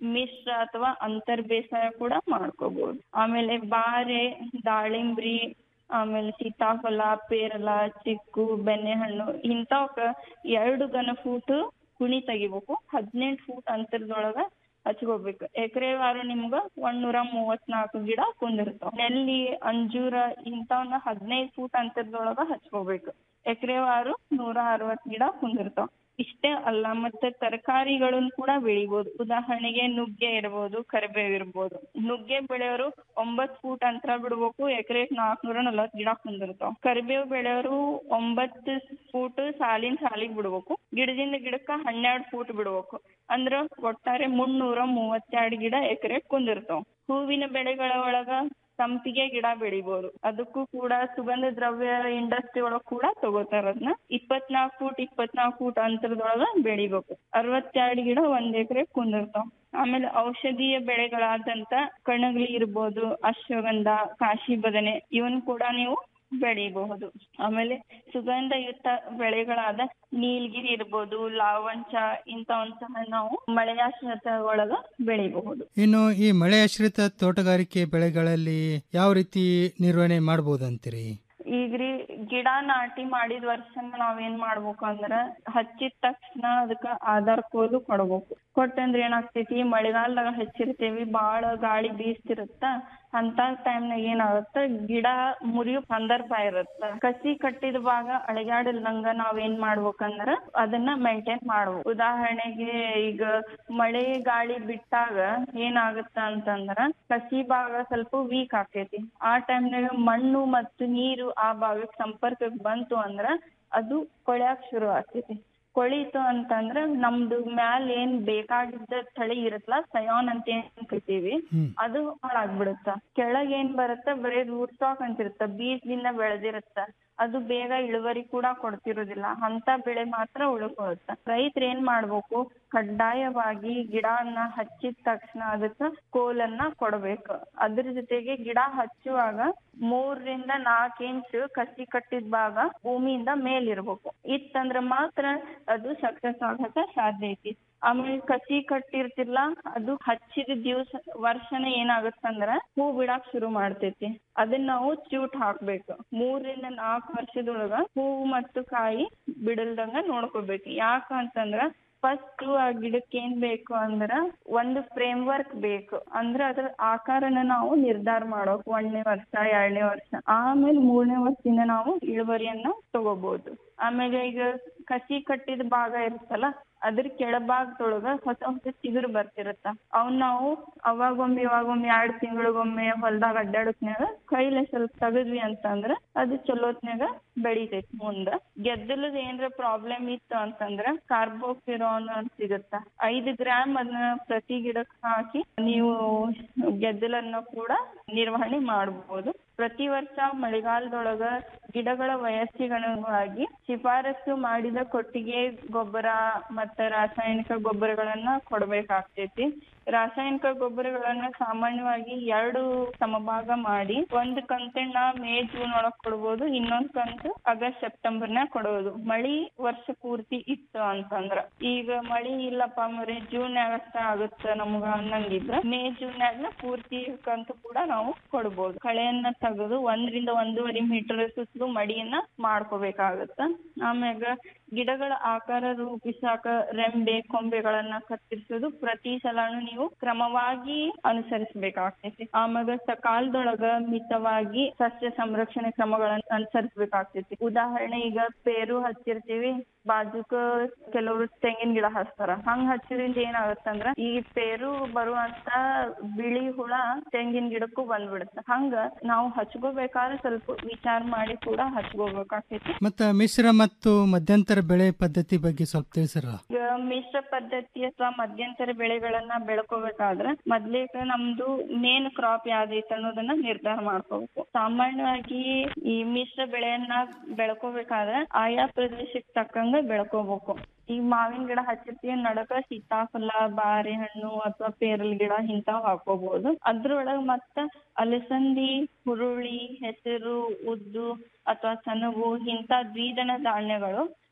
ಮಿಶ್ರ ಅಥವಾ ಅಂತರ್ ಬೇಸಾಯ ಕೂಡ ಮಾಡ್ಕೋಬಹುದು ಆಮೇಲೆ ಬಾರೆ ದಾಳಿಂಬ್ರಿ ಆಮೇಲೆ ಸೀತಾಫಲ ಪೇರಲ ಚಿಕ್ಕು ಬೆಣ್ಣೆಹಣ್ಣು ಇಂಥವಕ್ಕ ಎರಡು ಘನ ಫೂಟ್ ಕುಣಿ ತೆಗಿಬೇಕು ಹದಿನೆಂಟು ಫೂಟ್ ಅಂತರದೊಳಗ ಹಚ್ಕೋಬೇಕು ಎಕರೆವಾರು ನಿಮ್ಗ ಒಂದ್ನೂರ ಮೂವತ್ನಾಲ್ಕು ಗಿಡ ಕುಂದಿರ್ತಾವ ನೆಲ್ಲಿ ಅಂಜೂರ ಇಂಥವನ್ನ ಹದಿನೈದು ಫೂಟ್ ಅಂತರದೊಳಗ ಹಚ್ಕೋಬೇಕು ಎಕರೆವಾರು ನೂರ ಅರವತ್ ಗಿಡ ಕುಂದಿರ್ತಾವ ಇಷ್ಟೇ ಅಲ್ಲ ಮತ್ತೆ ತರಕಾರಿಗಳನ್ನ ಕೂಡ ಬೆಳಿಬೋದು ಉದಾಹರಣೆಗೆ ನುಗ್ಗೆ ಇರ್ಬೋದು ಕರಿಬೇವು ಇರ್ಬೋದು ನುಗ್ಗೆ ಬೆಳೆಯೋರು ಒಂಬತ್ ಫೂಟ್ ಅಂತರ ಬಿಡ್ಬೇಕು ಎಕರೆಕ್ ನಾಲ್ಕನೂರ ನಲವತ್ ಗಿಡ ಕುಂದಿರ್ತಾವ ಕರಿಬೇವು ಬೆಳೆಯೋರು ಒಂಬತ್ತು ಫೂಟ್ ಸಾಲಿನ ಸಾಲಿಗೆ ಬಿಡ್ಬೇಕು ಗಿಡದಿಂದ ಗಿಡಕ್ಕ ಹನ್ನೆರಡು ಫೂಟ್ ಬಿಡ್ಬೇಕು ಅಂದ್ರ ಒಟ್ಟಾರೆ ಮುನ್ನೂರ ಮೂವತ್ತೆರಡು ಗಿಡ ಎಕರೆ ಕುಂದಿರ್ತಾವ ಹೂವಿನ ಬೆಳೆಗಳ ಒಳಗ ಸಂಪಿಗೆ ಗಿಡ ಬೆಳಿಬೋದು ಅದಕ್ಕೂ ಕೂಡ ಸುಗಂಧ ದ್ರವ್ಯ ಇಂಡಸ್ಟ್ರಿ ಒಳಗ್ ಕೂಡ ತಗೋತಾರ ಅದನ್ನ ಇಪ್ಪತ್ನಾಲ್ಕು ಫೂಟ್ ಇಪ್ಪತ್ನಾಲ್ಕು ಫೂಟ್ ಅಂತರದೊಳಗ ಬೆಳಿಬೇಕು ಅರವತ್ತೆರಡು ಗಿಡ ಒಂದ್ ಎಕರೆ ಕುಂದಿರ್ತಾವ ಆಮೇಲೆ ಔಷಧೀಯ ಬೆಳೆಗಳಾದಂತ ಕಣಗಿಲಿ ಇರ್ಬೋದು ಅಶ್ವಗಂಧ ಕಾಶಿ ಬದನೆ ಇವನ್ ಕೂಡ ನೀವು ಬೆಳಿಬಹುದು ಆಮೇಲೆ ಸುಗಂಧಯುಕ್ತ ಬೆಳೆಗಳಾದ ನೀಲಗಿರಿ ಇರ್ಬೋದು ಲಾವಂಚ ಇಂಥವನ್ ಸಹ ನಾವು ಮಳೆಯಾಶ್ರಿತ ಒಳಗ ಬೆಳಿಬಹುದು ಇನ್ನು ಈ ಮಳೆಯಾಶ್ರಿತ ತೋಟಗಾರಿಕೆ ಬೆಳೆಗಳಲ್ಲಿ ಯಾವ ರೀತಿ ನಿರ್ವಹಣೆ ಮಾಡ್ಬೋದಂತೀರಿ ಈಗ್ರಿ ಗಿಡ ನಾಟಿ ಮಾಡಿದ ವರ್ಷನ ನಾವೇನ್ ಮಾಡ್ಬೇಕು ಅಂದ್ರ ಹಚ್ಚಿದ ತಕ್ಷಣ ಅದಕ್ಕ ಆಧಾರ್ ಕೋಲು ಕೊಡ್ಬೇಕು ಕೊಟ್ಟಂದ್ರ ಏನಾಗ್ತೈತಿ ಮಳೆಗಾಲದಾಗ ಹಚ್ಚಿರ್ತೇವಿ ಬಾಳ ಗಾಳಿ ಬೀಸ್ತಿರುತ್ತ ಅಂತ ಟೈಮ್ನಾಗ ಏನಾಗುತ್ತ ಗಿಡ ಮುರಿಯೋ ಸಂದರ್ಭ ಇರುತ್ತ ಕಸಿ ಕಟ್ಟಿದ ಭಾಗ ಅಳಗ್ಯಾಡಿಲ್ದಂಗ ನಾವ್ ಏನ್ ಮಾಡ್ಬೇಕಂದ್ರ ಅದನ್ನ ಮೇಂಟೈನ್ ಮಾಡ್ಬೇಕು ಉದಾಹರಣೆಗೆ ಈಗ ಮಳೆ ಗಾಳಿ ಬಿಟ್ಟಾಗ ಏನಾಗುತ್ತ ಅಂತಂದ್ರ ಕಸಿ ಭಾಗ ಸ್ವಲ್ಪ ವೀಕ್ ಆಕೈತಿ ಆ ಟೈಮ್ನಾಗ ಮಣ್ಣು ಮತ್ತು ನೀರು ಆ ಭಾಗಕ್ಕೆ ಸಂಪರ್ಕಕ್ಕೆ ಬಂತು ಅಂದ್ರ ಅದು ಕೊಳ್ಯಾಕ್ ಶುರು ಆಗ್ತೈತಿ ಕೊಳಿತು ಅಂತಂದ್ರ ನಮ್ದು ಮ್ಯಾಲ್ ಏನ್ ಬೇಕಾಗಿದ್ದ ತಳಿ ಇರತ್ತಲ್ಲ ಸಯಾನ್ ಅಂತ ಏನ್ ಕರಿತೀವಿ ಅದು ಹಾಳಾಗ್ಬಿಡುತ್ತ ಕೆಳಗ್ ಏನ್ ಬರುತ್ತ ಬರೀ ರೂಟ್ ಸ್ಟಾಕ್ ಅಂತ ಇರುತ್ತ ಬೀಜದಿಂದ ಬೆಳೆದಿರುತ್ತ ಅದು ಬೇಗ ಇಳುವರಿ ಕೂಡ ಕೊಡ್ತಿರೋದಿಲ್ಲ ಅಂತ ಬೆಳೆ ಮಾತ್ರ ಉಳ್ಕೊಳುತ್ತ ರೈತರು ಏನ್ ಮಾಡ್ಬೇಕು ಕಡ್ಡಾಯವಾಗಿ ಗಿಡನ ಹಚ್ಚಿದ ತಕ್ಷಣ ಅದಕ್ಕ ಕೋಲನ್ನ ಕೊಡ್ಬೇಕು ಅದ್ರ ಜೊತೆಗೆ ಗಿಡ ಹಚ್ಚುವಾಗ ಮೂರರಿಂದ ನಾಲ್ಕ್ ಇಂಚ್ ಕಸಿ ಕಟ್ಟಿದ ಭಾಗ ಭೂಮಿಯಿಂದ ಮೇಲಿರ್ಬೇಕು ಇತ್ತಂದ್ರ ಮಾತ್ರ ಅದು ಸಕ್ಸಸ್ ಆಗಕ ಸಾಧ್ಯ ಐತಿ ಆಮೇಲೆ ಕಸಿ ಕಟ್ಟಿರ್ತಿರ್ಲ ಅದು ಹಚ್ಚಿದ ದಿವ್ಸ ವರ್ಷನ ಏನಾಗತ್ತಂದ್ರ ಹೂ ಬಿಡಾಕ್ ಶುರು ಮಾಡ್ತೈತಿ ಅದನ್ನ ನಾವು ಚ್ಯೂಟ್ ಹಾಕ್ಬೇಕು ಮೂರರಿಂದ ನಾಲ್ಕು ವರ್ಷದೊಳಗ ಹೂವು ಮತ್ತು ಕಾಯಿ ಬಿಡಲ್ದಂಗ ನೋಡ್ಕೋಬೇಕು ಯಾಕಂತಂದ್ರ ಫಸ್ಟ್ ಆ ಗಿಡಕ್ಕೆ ಏನ್ ಬೇಕು ಅಂದ್ರ ಒಂದು ಫ್ರೇಮ್ ವರ್ಕ್ ಬೇಕು ಅಂದ್ರ ಅದ್ರ ಆಕಾರನ ನಾವು ನಿರ್ಧಾರ ಮಾಡೋಕ್ ಒಂದನೇ ವರ್ಷ ಎರಡನೇ ವರ್ಷ ಆಮೇಲೆ ಮೂರನೇ ವರ್ಷದಿಂದ ನಾವು ಇಳುವರಿಯನ್ನ ತಗೋಬಹುದು ಆಮೇಲೆ ಈಗ ಕಸಿ ಕಟ್ಟಿದ ಭಾಗ ಇರುತ್ತಲ್ಲ ಅದ್ರ ಕೆಳಭಾಗದೊಳಗ ಹೊಸ ಹೊಸ ಚಿಗುರು ಬರ್ತಿರತ್ತ ಅವ್ನ ನಾವು ಅವಾಗೊಮ್ಮೆ ಇವಾಗೊಮ್ಮೆ ಎರಡ್ ತಿಂಗಳಿಗೊಮ್ಮೆ ಹೊಲ್ದಾಗ ಅಡ್ಡಾಡತ್ನ್ಯಾಗ ಕೈಲೆ ಸ್ವಲ್ಪ ತೆಗದ್ವಿ ಅಂತಂದ್ರ ಅದು ಚಲೋತ್ನ್ಯಾಗ ಬೆಳಿತೈತಿ ಮುಂದ ಗೆದ್ದಲದ ಏನ್ರ ಪ್ರಾಬ್ಲಮ್ ಇತ್ತು ಅಂತಂದ್ರ ಕಾರ್ಬೋಫಿರಾನ್ ಅಂತ ಸಿಗುತ್ತ ಐದು ಗ್ರಾಮ್ ಅದನ್ನ ಪ್ರತಿ ಗಿಡಕ್ ಹಾಕಿ ನೀವು ಗೆದ್ದಲನ್ನ ಕೂಡ ನಿರ್ವಹಣೆ ಮಾಡಬಹುದು ಪ್ರತಿ ವರ್ಷ ಮಳೆಗಾಲದೊಳಗ ಗಿಡಗಳ ವಯಸ್ಸಿಗನುಗುಣವಾಗಿ ಶಿಫಾರಸು ಮಾಡಿದ ಕೊಟ್ಟಿಗೆ ಗೊಬ್ಬರ ಮತ್ತ ರಾಸಾಯನಿಕ ಗೊಬ್ಬರಗಳನ್ನ ಕೊಡ್ಬೇಕಾಗ್ತೈತಿ ರಾಸಾಯನಿಕ ಗೊಬ್ಬರಗಳನ್ನ ಸಾಮಾನ್ಯವಾಗಿ ಎರಡು ಸಮಭಾಗ ಮಾಡಿ ಒಂದ್ ಕಂತನ್ನ ಮೇ ಜೂನ್ ಒಳಗ್ ಕೊಡ್ಬೋದು ಇನ್ನೊಂದ್ ಕಂತು ಆಗಸ್ಟ್ ಸೆಪ್ಟೆಂಬರ್ನಾಗ ಕೊಡೋದು ಮಳಿ ವರ್ಷ ಪೂರ್ತಿ ಇತ್ತು ಅಂತಂದ್ರ ಈಗ ಮಳಿ ಇಲ್ಲಪ್ಪ ಮರಿ ಜೂನ್ ಅಷ್ಟ ಆಗುತ್ತ ನಮ್ಗ ಅನ್ನಂಗಿದ್ರ ಮೇ ಜೂನ್ಯಾಗ ಪೂರ್ತಿ ಕಂತು ಕೂಡ ನಾವು ಕೊಡ್ಬೋದು ಕಳೆಯನ್ನ ತೆಗೆದು ಒಂದರಿಂದ ಒಂದೂವರೆ ಮೀಟರ್ ಸುತ್ತಲೂ ಮಡಿಯನ್ನ ಮಾಡ್ಕೋಬೇಕಾಗತ್ತ ಆಮ್ಯಾಗ ಗಿಡಗಳ ಆಕಾರ ರೂಪಿಸಾಕ ರೆಂಬೆ ಕೊಂಬೆಗಳನ್ನ ಕತ್ತರಿಸೋದು ಪ್ರತಿ ಸಲಾನು ನೀವು ಕ್ರಮವಾಗಿ ಅನುಸರಿಸಬೇಕಾಗ್ತೈತಿ ಆಮ್ಯಾಗ ಸಕಾಲದೊಳಗ ಮಿತವಾಗಿ ಸಸ್ಯ ಸಂರಕ್ಷಣೆ ಕ್ರಮಗಳನ್ನ ಅನುಸರಿಸಬೇಕಾಗ್ತೈತಿ ಉದಾಹರಣೆ ಈಗ ಪೇರು ಹಚ್ಚಿರ್ತೀವಿ ಬಾಜುಕ ಕೆಲವರು ತೆಂಗಿನ ಗಿಡ ಹಚ್ತಾರ ಹಂಗ ಹಚ್ಚಿದ್ರಿಂದ ಏನಾಗತ್ತಂದ್ರ ಈ ಪೇರು ಬರುವಂತ ಬಿಳಿ ಹುಳ ತೆಂಗಿನ ಗಿಡಕ್ಕೂ ಬಂದ್ಬಿಡುತ್ತ ಹಂಗ ನಾವು ಹಚ್ಕೋಬೇಕಾದ್ರೆ ಸ್ವಲ್ಪ ವಿಚಾರ ಮಾಡಿ ಕೂಡ ಹಚ್ಕೋಬೇಕಾಗ್ತೈತಿ ಮತ್ತ ಮಿಶ್ರ ಮತ್ತು ಮಧ್ಯಂತರ ಬೆಳೆ ಪದ್ಧತಿ ಬಗ್ಗೆ ಸ್ವಲ್ಪ ತಿಳಿಸಿರ ಈಗ ಮಿಶ್ರ ಪದ್ಧತಿ ಅಥವಾ ಮಧ್ಯಂತರ ಬೆಳೆಗಳನ್ನ ಬೆಳ್ಕೋಬೇಕಾದ್ರ ಮೊದ್ಲೇಕ ನಮ್ದು ಮೇನ್ ಕ್ರಾಪ್ ಯಾವ್ದೈತೆ ಅನ್ನೋದನ್ನ ನಿರ್ಧಾರ ಮಾಡ್ಕೋಬೇಕು ಸಾಮಾನ್ಯವಾಗಿ ಈ ಮಿಶ್ರ ಬೆಳೆಯನ್ನ ಬೆಳ್ಕೋಬೇಕಾದ್ರೆ ಆಯಾ ಪ್ರದೇಶಕ್ಕೆ ತಕ್ಕಂಗ ಬೆಳ್ಕೋಬೇಕು ಈಗ ಮಾವಿನ ಗಿಡ ಹಚ್ಚಿರ್ತೀವಿ ನಡಕ ಸೀತಾಫಲ ಬಾರೆಹಣ್ಣು ಅಥವಾ ಪೇರಲ್ ಗಿಡ ಇಂತಾವ್ ಹಾಕೋಬಹುದು ಅದ್ರೊಳಗ ಮತ್ತ ಅಲಸಂದಿ ಹುರುಳಿ ಹೆಸರು ಉದ್ದು ಅಥವಾ ಸೆಣಬು ಇಂತ ದ್ವಿದಳ ಧಾನ್ಯಗಳು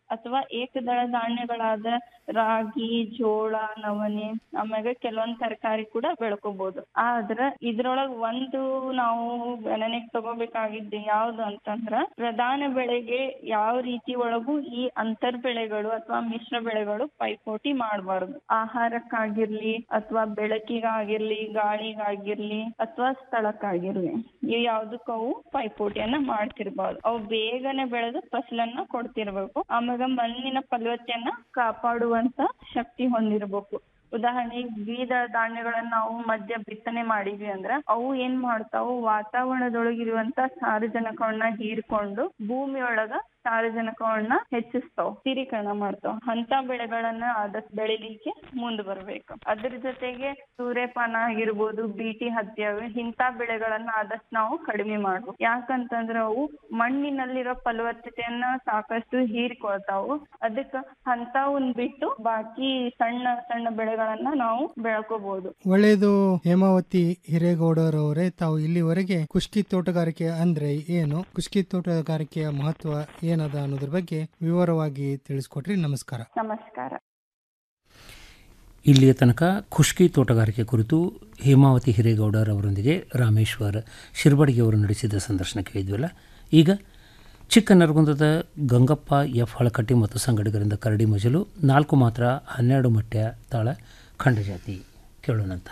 ಅಥವಾ ಏಕದಳ ಧಾನ್ಯಗಳಾದ ರಾಗಿ ಜೋಳ ನವಣೆ ಆಮ್ಯಾಗ ಕೆಲವೊಂದ್ ತರಕಾರಿ ಕೂಡ ಬೆಳ್ಕೊಬಹುದು ಆದ್ರ ಇದ್ರೊಳಗ್ ಒಂದು ನಾವು ಗಣನೆಗ್ ತಗೋಬೇಕಾಗಿದ್ದು ಯಾವ್ದು ಅಂತಂದ್ರ ಪ್ರಧಾನ ಬೆಳೆಗೆ ಯಾವ ರೀತಿ ಒಳಗೂ ಈ ಅಂತರ್ ಬೆಳೆಗಳು ಅಥವಾ ಮಿಶ್ರ ಬೆಳೆಗಳು ಪೈಪೋಟಿ ಮಾಡಬಾರ್ದು ಆಹಾರಕ್ಕಾಗಿರ್ಲಿ ಅಥವಾ ಬೆಳಕಿಗಾಗಿರ್ಲಿ ಗಾಳಿಗಾಗಿರ್ಲಿ ಅಥವಾ ಸ್ಥಳಕ್ಕಾಗಿರ್ಲಿ ಇವ್ ಯಾವ್ದಕ್ಕೂ ಅವು ಪೈಪೋಟಿಯನ್ನ ಮಾಡ್ತಿರ್ಬಾರ್ದು ಅವು ಬೇಗನೆ ಬೆಳೆದು ಫಸಲನ್ನ ಕೊಡ್ತಿರ್ಬೇಕು ಆಮ್ಯಾಗ ಮಣ್ಣಿನ ಫಲವತ್ತತೆಯನ್ನ ಕಾಪಾಡುವಂತ ಶಕ್ತಿ ಹೊಂದಿರ್ಬೇಕು ಉದಾಹರಣೆಗೆ ದ್ವಿದಳ ಧಾನ್ಯಗಳನ್ನ ನಾವು ಮಧ್ಯ ಬಿತ್ತನೆ ಮಾಡಿದ್ವಿ ಅಂದ್ರ ಅವು ಏನ್ ಮಾಡ್ತಾವು ವಾತಾವರಣದೊಳಗಿರುವಂತ ಸಾರಜನಕವನ್ನ ಹೀರ್ಕೊಂಡು ಭೂಮಿಯೊಳಗ ಸಾರಜನಕವನ್ನ ಹೆಚ್ಚಿಸ್ತಾವ್ ಸ್ಥಿರೀಕರಣ ಮಾಡ್ತಾವ್ ಅಂತ ಬೆಳೆಗಳನ್ನ ಆದಷ್ಟು ಬೆಳಿಲಿಕ್ಕೆ ಮುಂದ್ ಬರ್ಬೇಕು ಅದ್ರ ಜೊತೆಗೆ ಸೂರ್ಯಪಾನ ಆಗಿರ್ಬೋದು ಬೀಟಿ ಹತ್ತಿ ಅವೆ ಇಂತ ಬೆಳೆಗಳನ್ನ ಆದಷ್ಟು ನಾವು ಕಡಿಮೆ ಮಾಡ್ಬೇಕು ಯಾಕಂತಂದ್ರ ಅವು ಮಣ್ಣಿನಲ್ಲಿರೋ ಫಲವತ್ತತೆಯನ್ನ ಸಾಕಷ್ಟು ಹೀರ್ಕೊಳ್ತಾವು ಅದಕ್ಕ ಅಂತವನ್ ಬಿಟ್ಟು ಬಾಕಿ ಸಣ್ಣ ಸಣ್ಣ ಬೆಳೆಗಳನ್ನ ನಾವು ಬೆಳ್ಕೋಬಹುದು ಒಳ್ಳೆಯದು ಹೇಮಾವತಿ ಹಿರೇಗೌಡರವರೇ ತಾವು ಇಲ್ಲಿವರೆಗೆ ಕುಷ್ಕಿ ತೋಟಗಾರಿಕೆ ಅಂದ್ರೆ ಏನು ಕುಷ್ಕಿ ತೋಟಗಾರಿಕೆಯ ಮಹತ್ವ ಏನದ ಅನ್ನೋದ್ರ ಬಗ್ಗೆ ವಿವರವಾಗಿ ತಿಳಿಸ್ಕೊಟ್ರಿ ನಮಸ್ಕಾರ ನಮಸ್ಕಾರ ಇಲ್ಲಿಯ ತನಕ ಖುಷ್ಕಿ ತೋಟಗಾರಿಕೆ ಕುರಿತು ಹೇಮಾವತಿ ಹಿರೇಗೌಡರ್ ಅವರೊಂದಿಗೆ ರಾಮೇಶ್ವರ್ ಶಿರ್ಬಡಿಗೆ ಅವರು ನಡೆಸಿದ ಸಂದರ್ಶನ ಕೇಳಿದ್ವಲ್ಲ ಈಗ ಚಿಕ್ಕ ನರಗುಂದದ ಗಂಗಪ್ಪ ಎಫ್ ಹಳಕಟ್ಟಿ ಮತ್ತು ಸಂಗಡಿಗರಿಂದ ಕರಡಿ ಮಜಲು ನಾಲ್ಕು ಮಾತ್ರ ಹನ್ನೆರಡು ಮಟ್ಯ ತಾಳ ಖಂಡಜಾತಿ ಕೇಳೋಣಂತ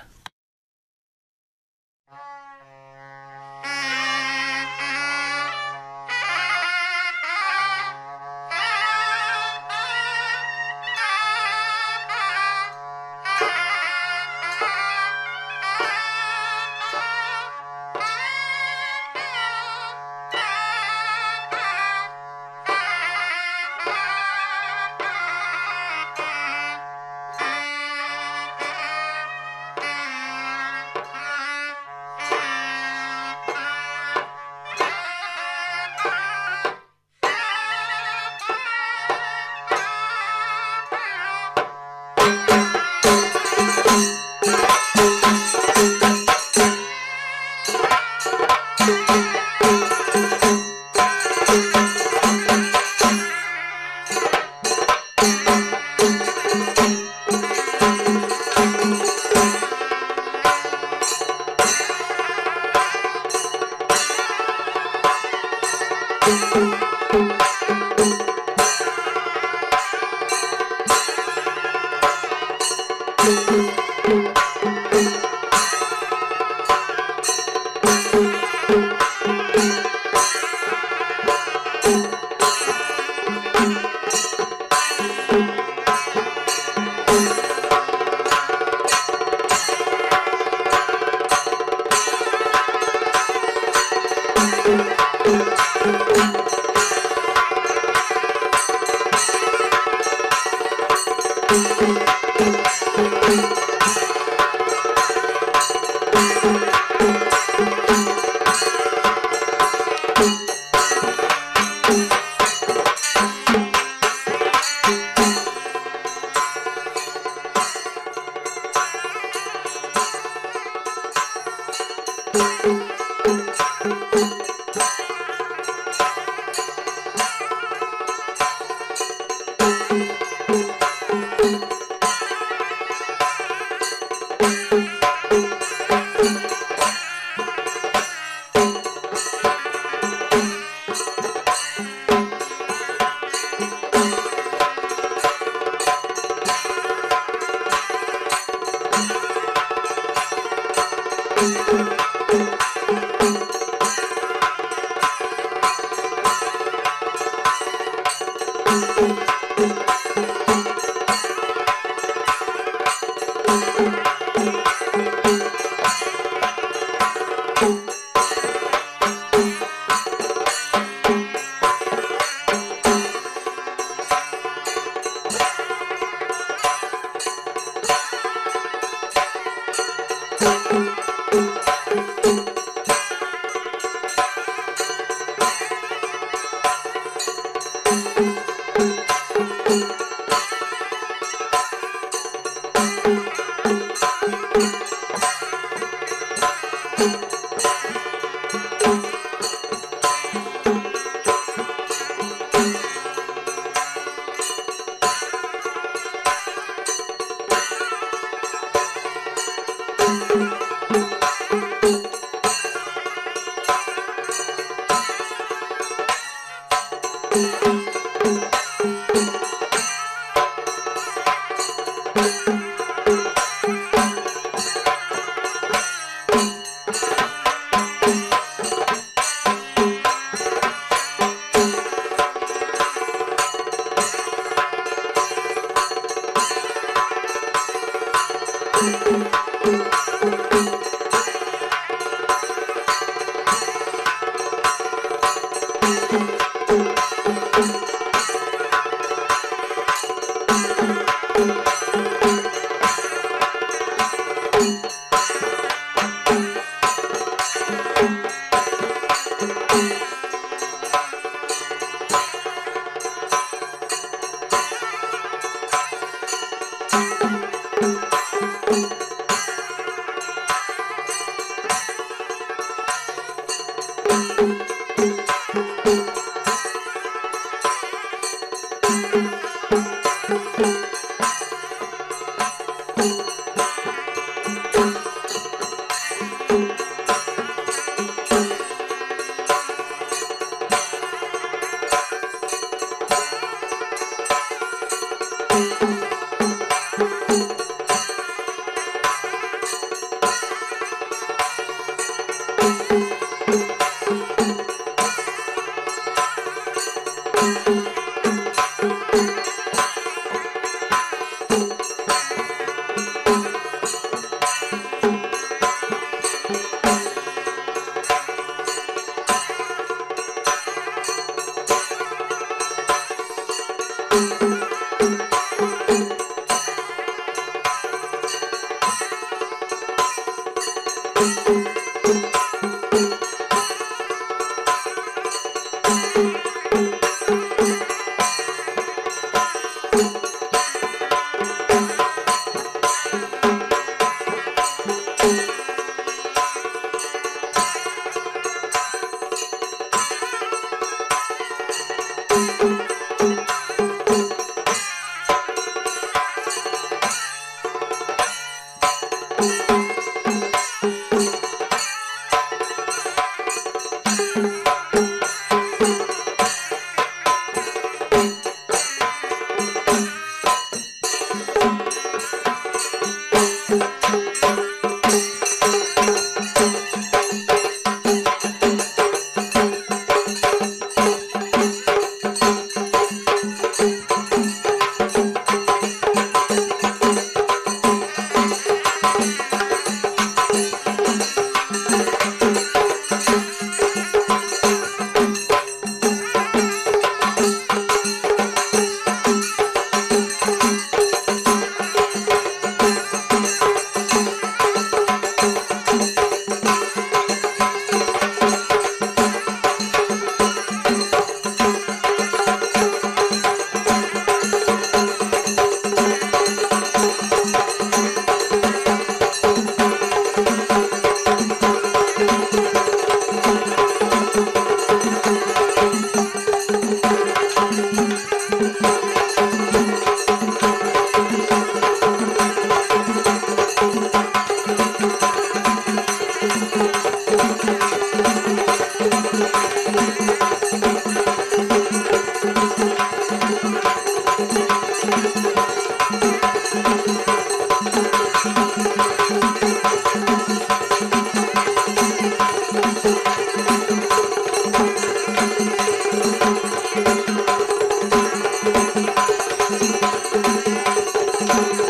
Thank you.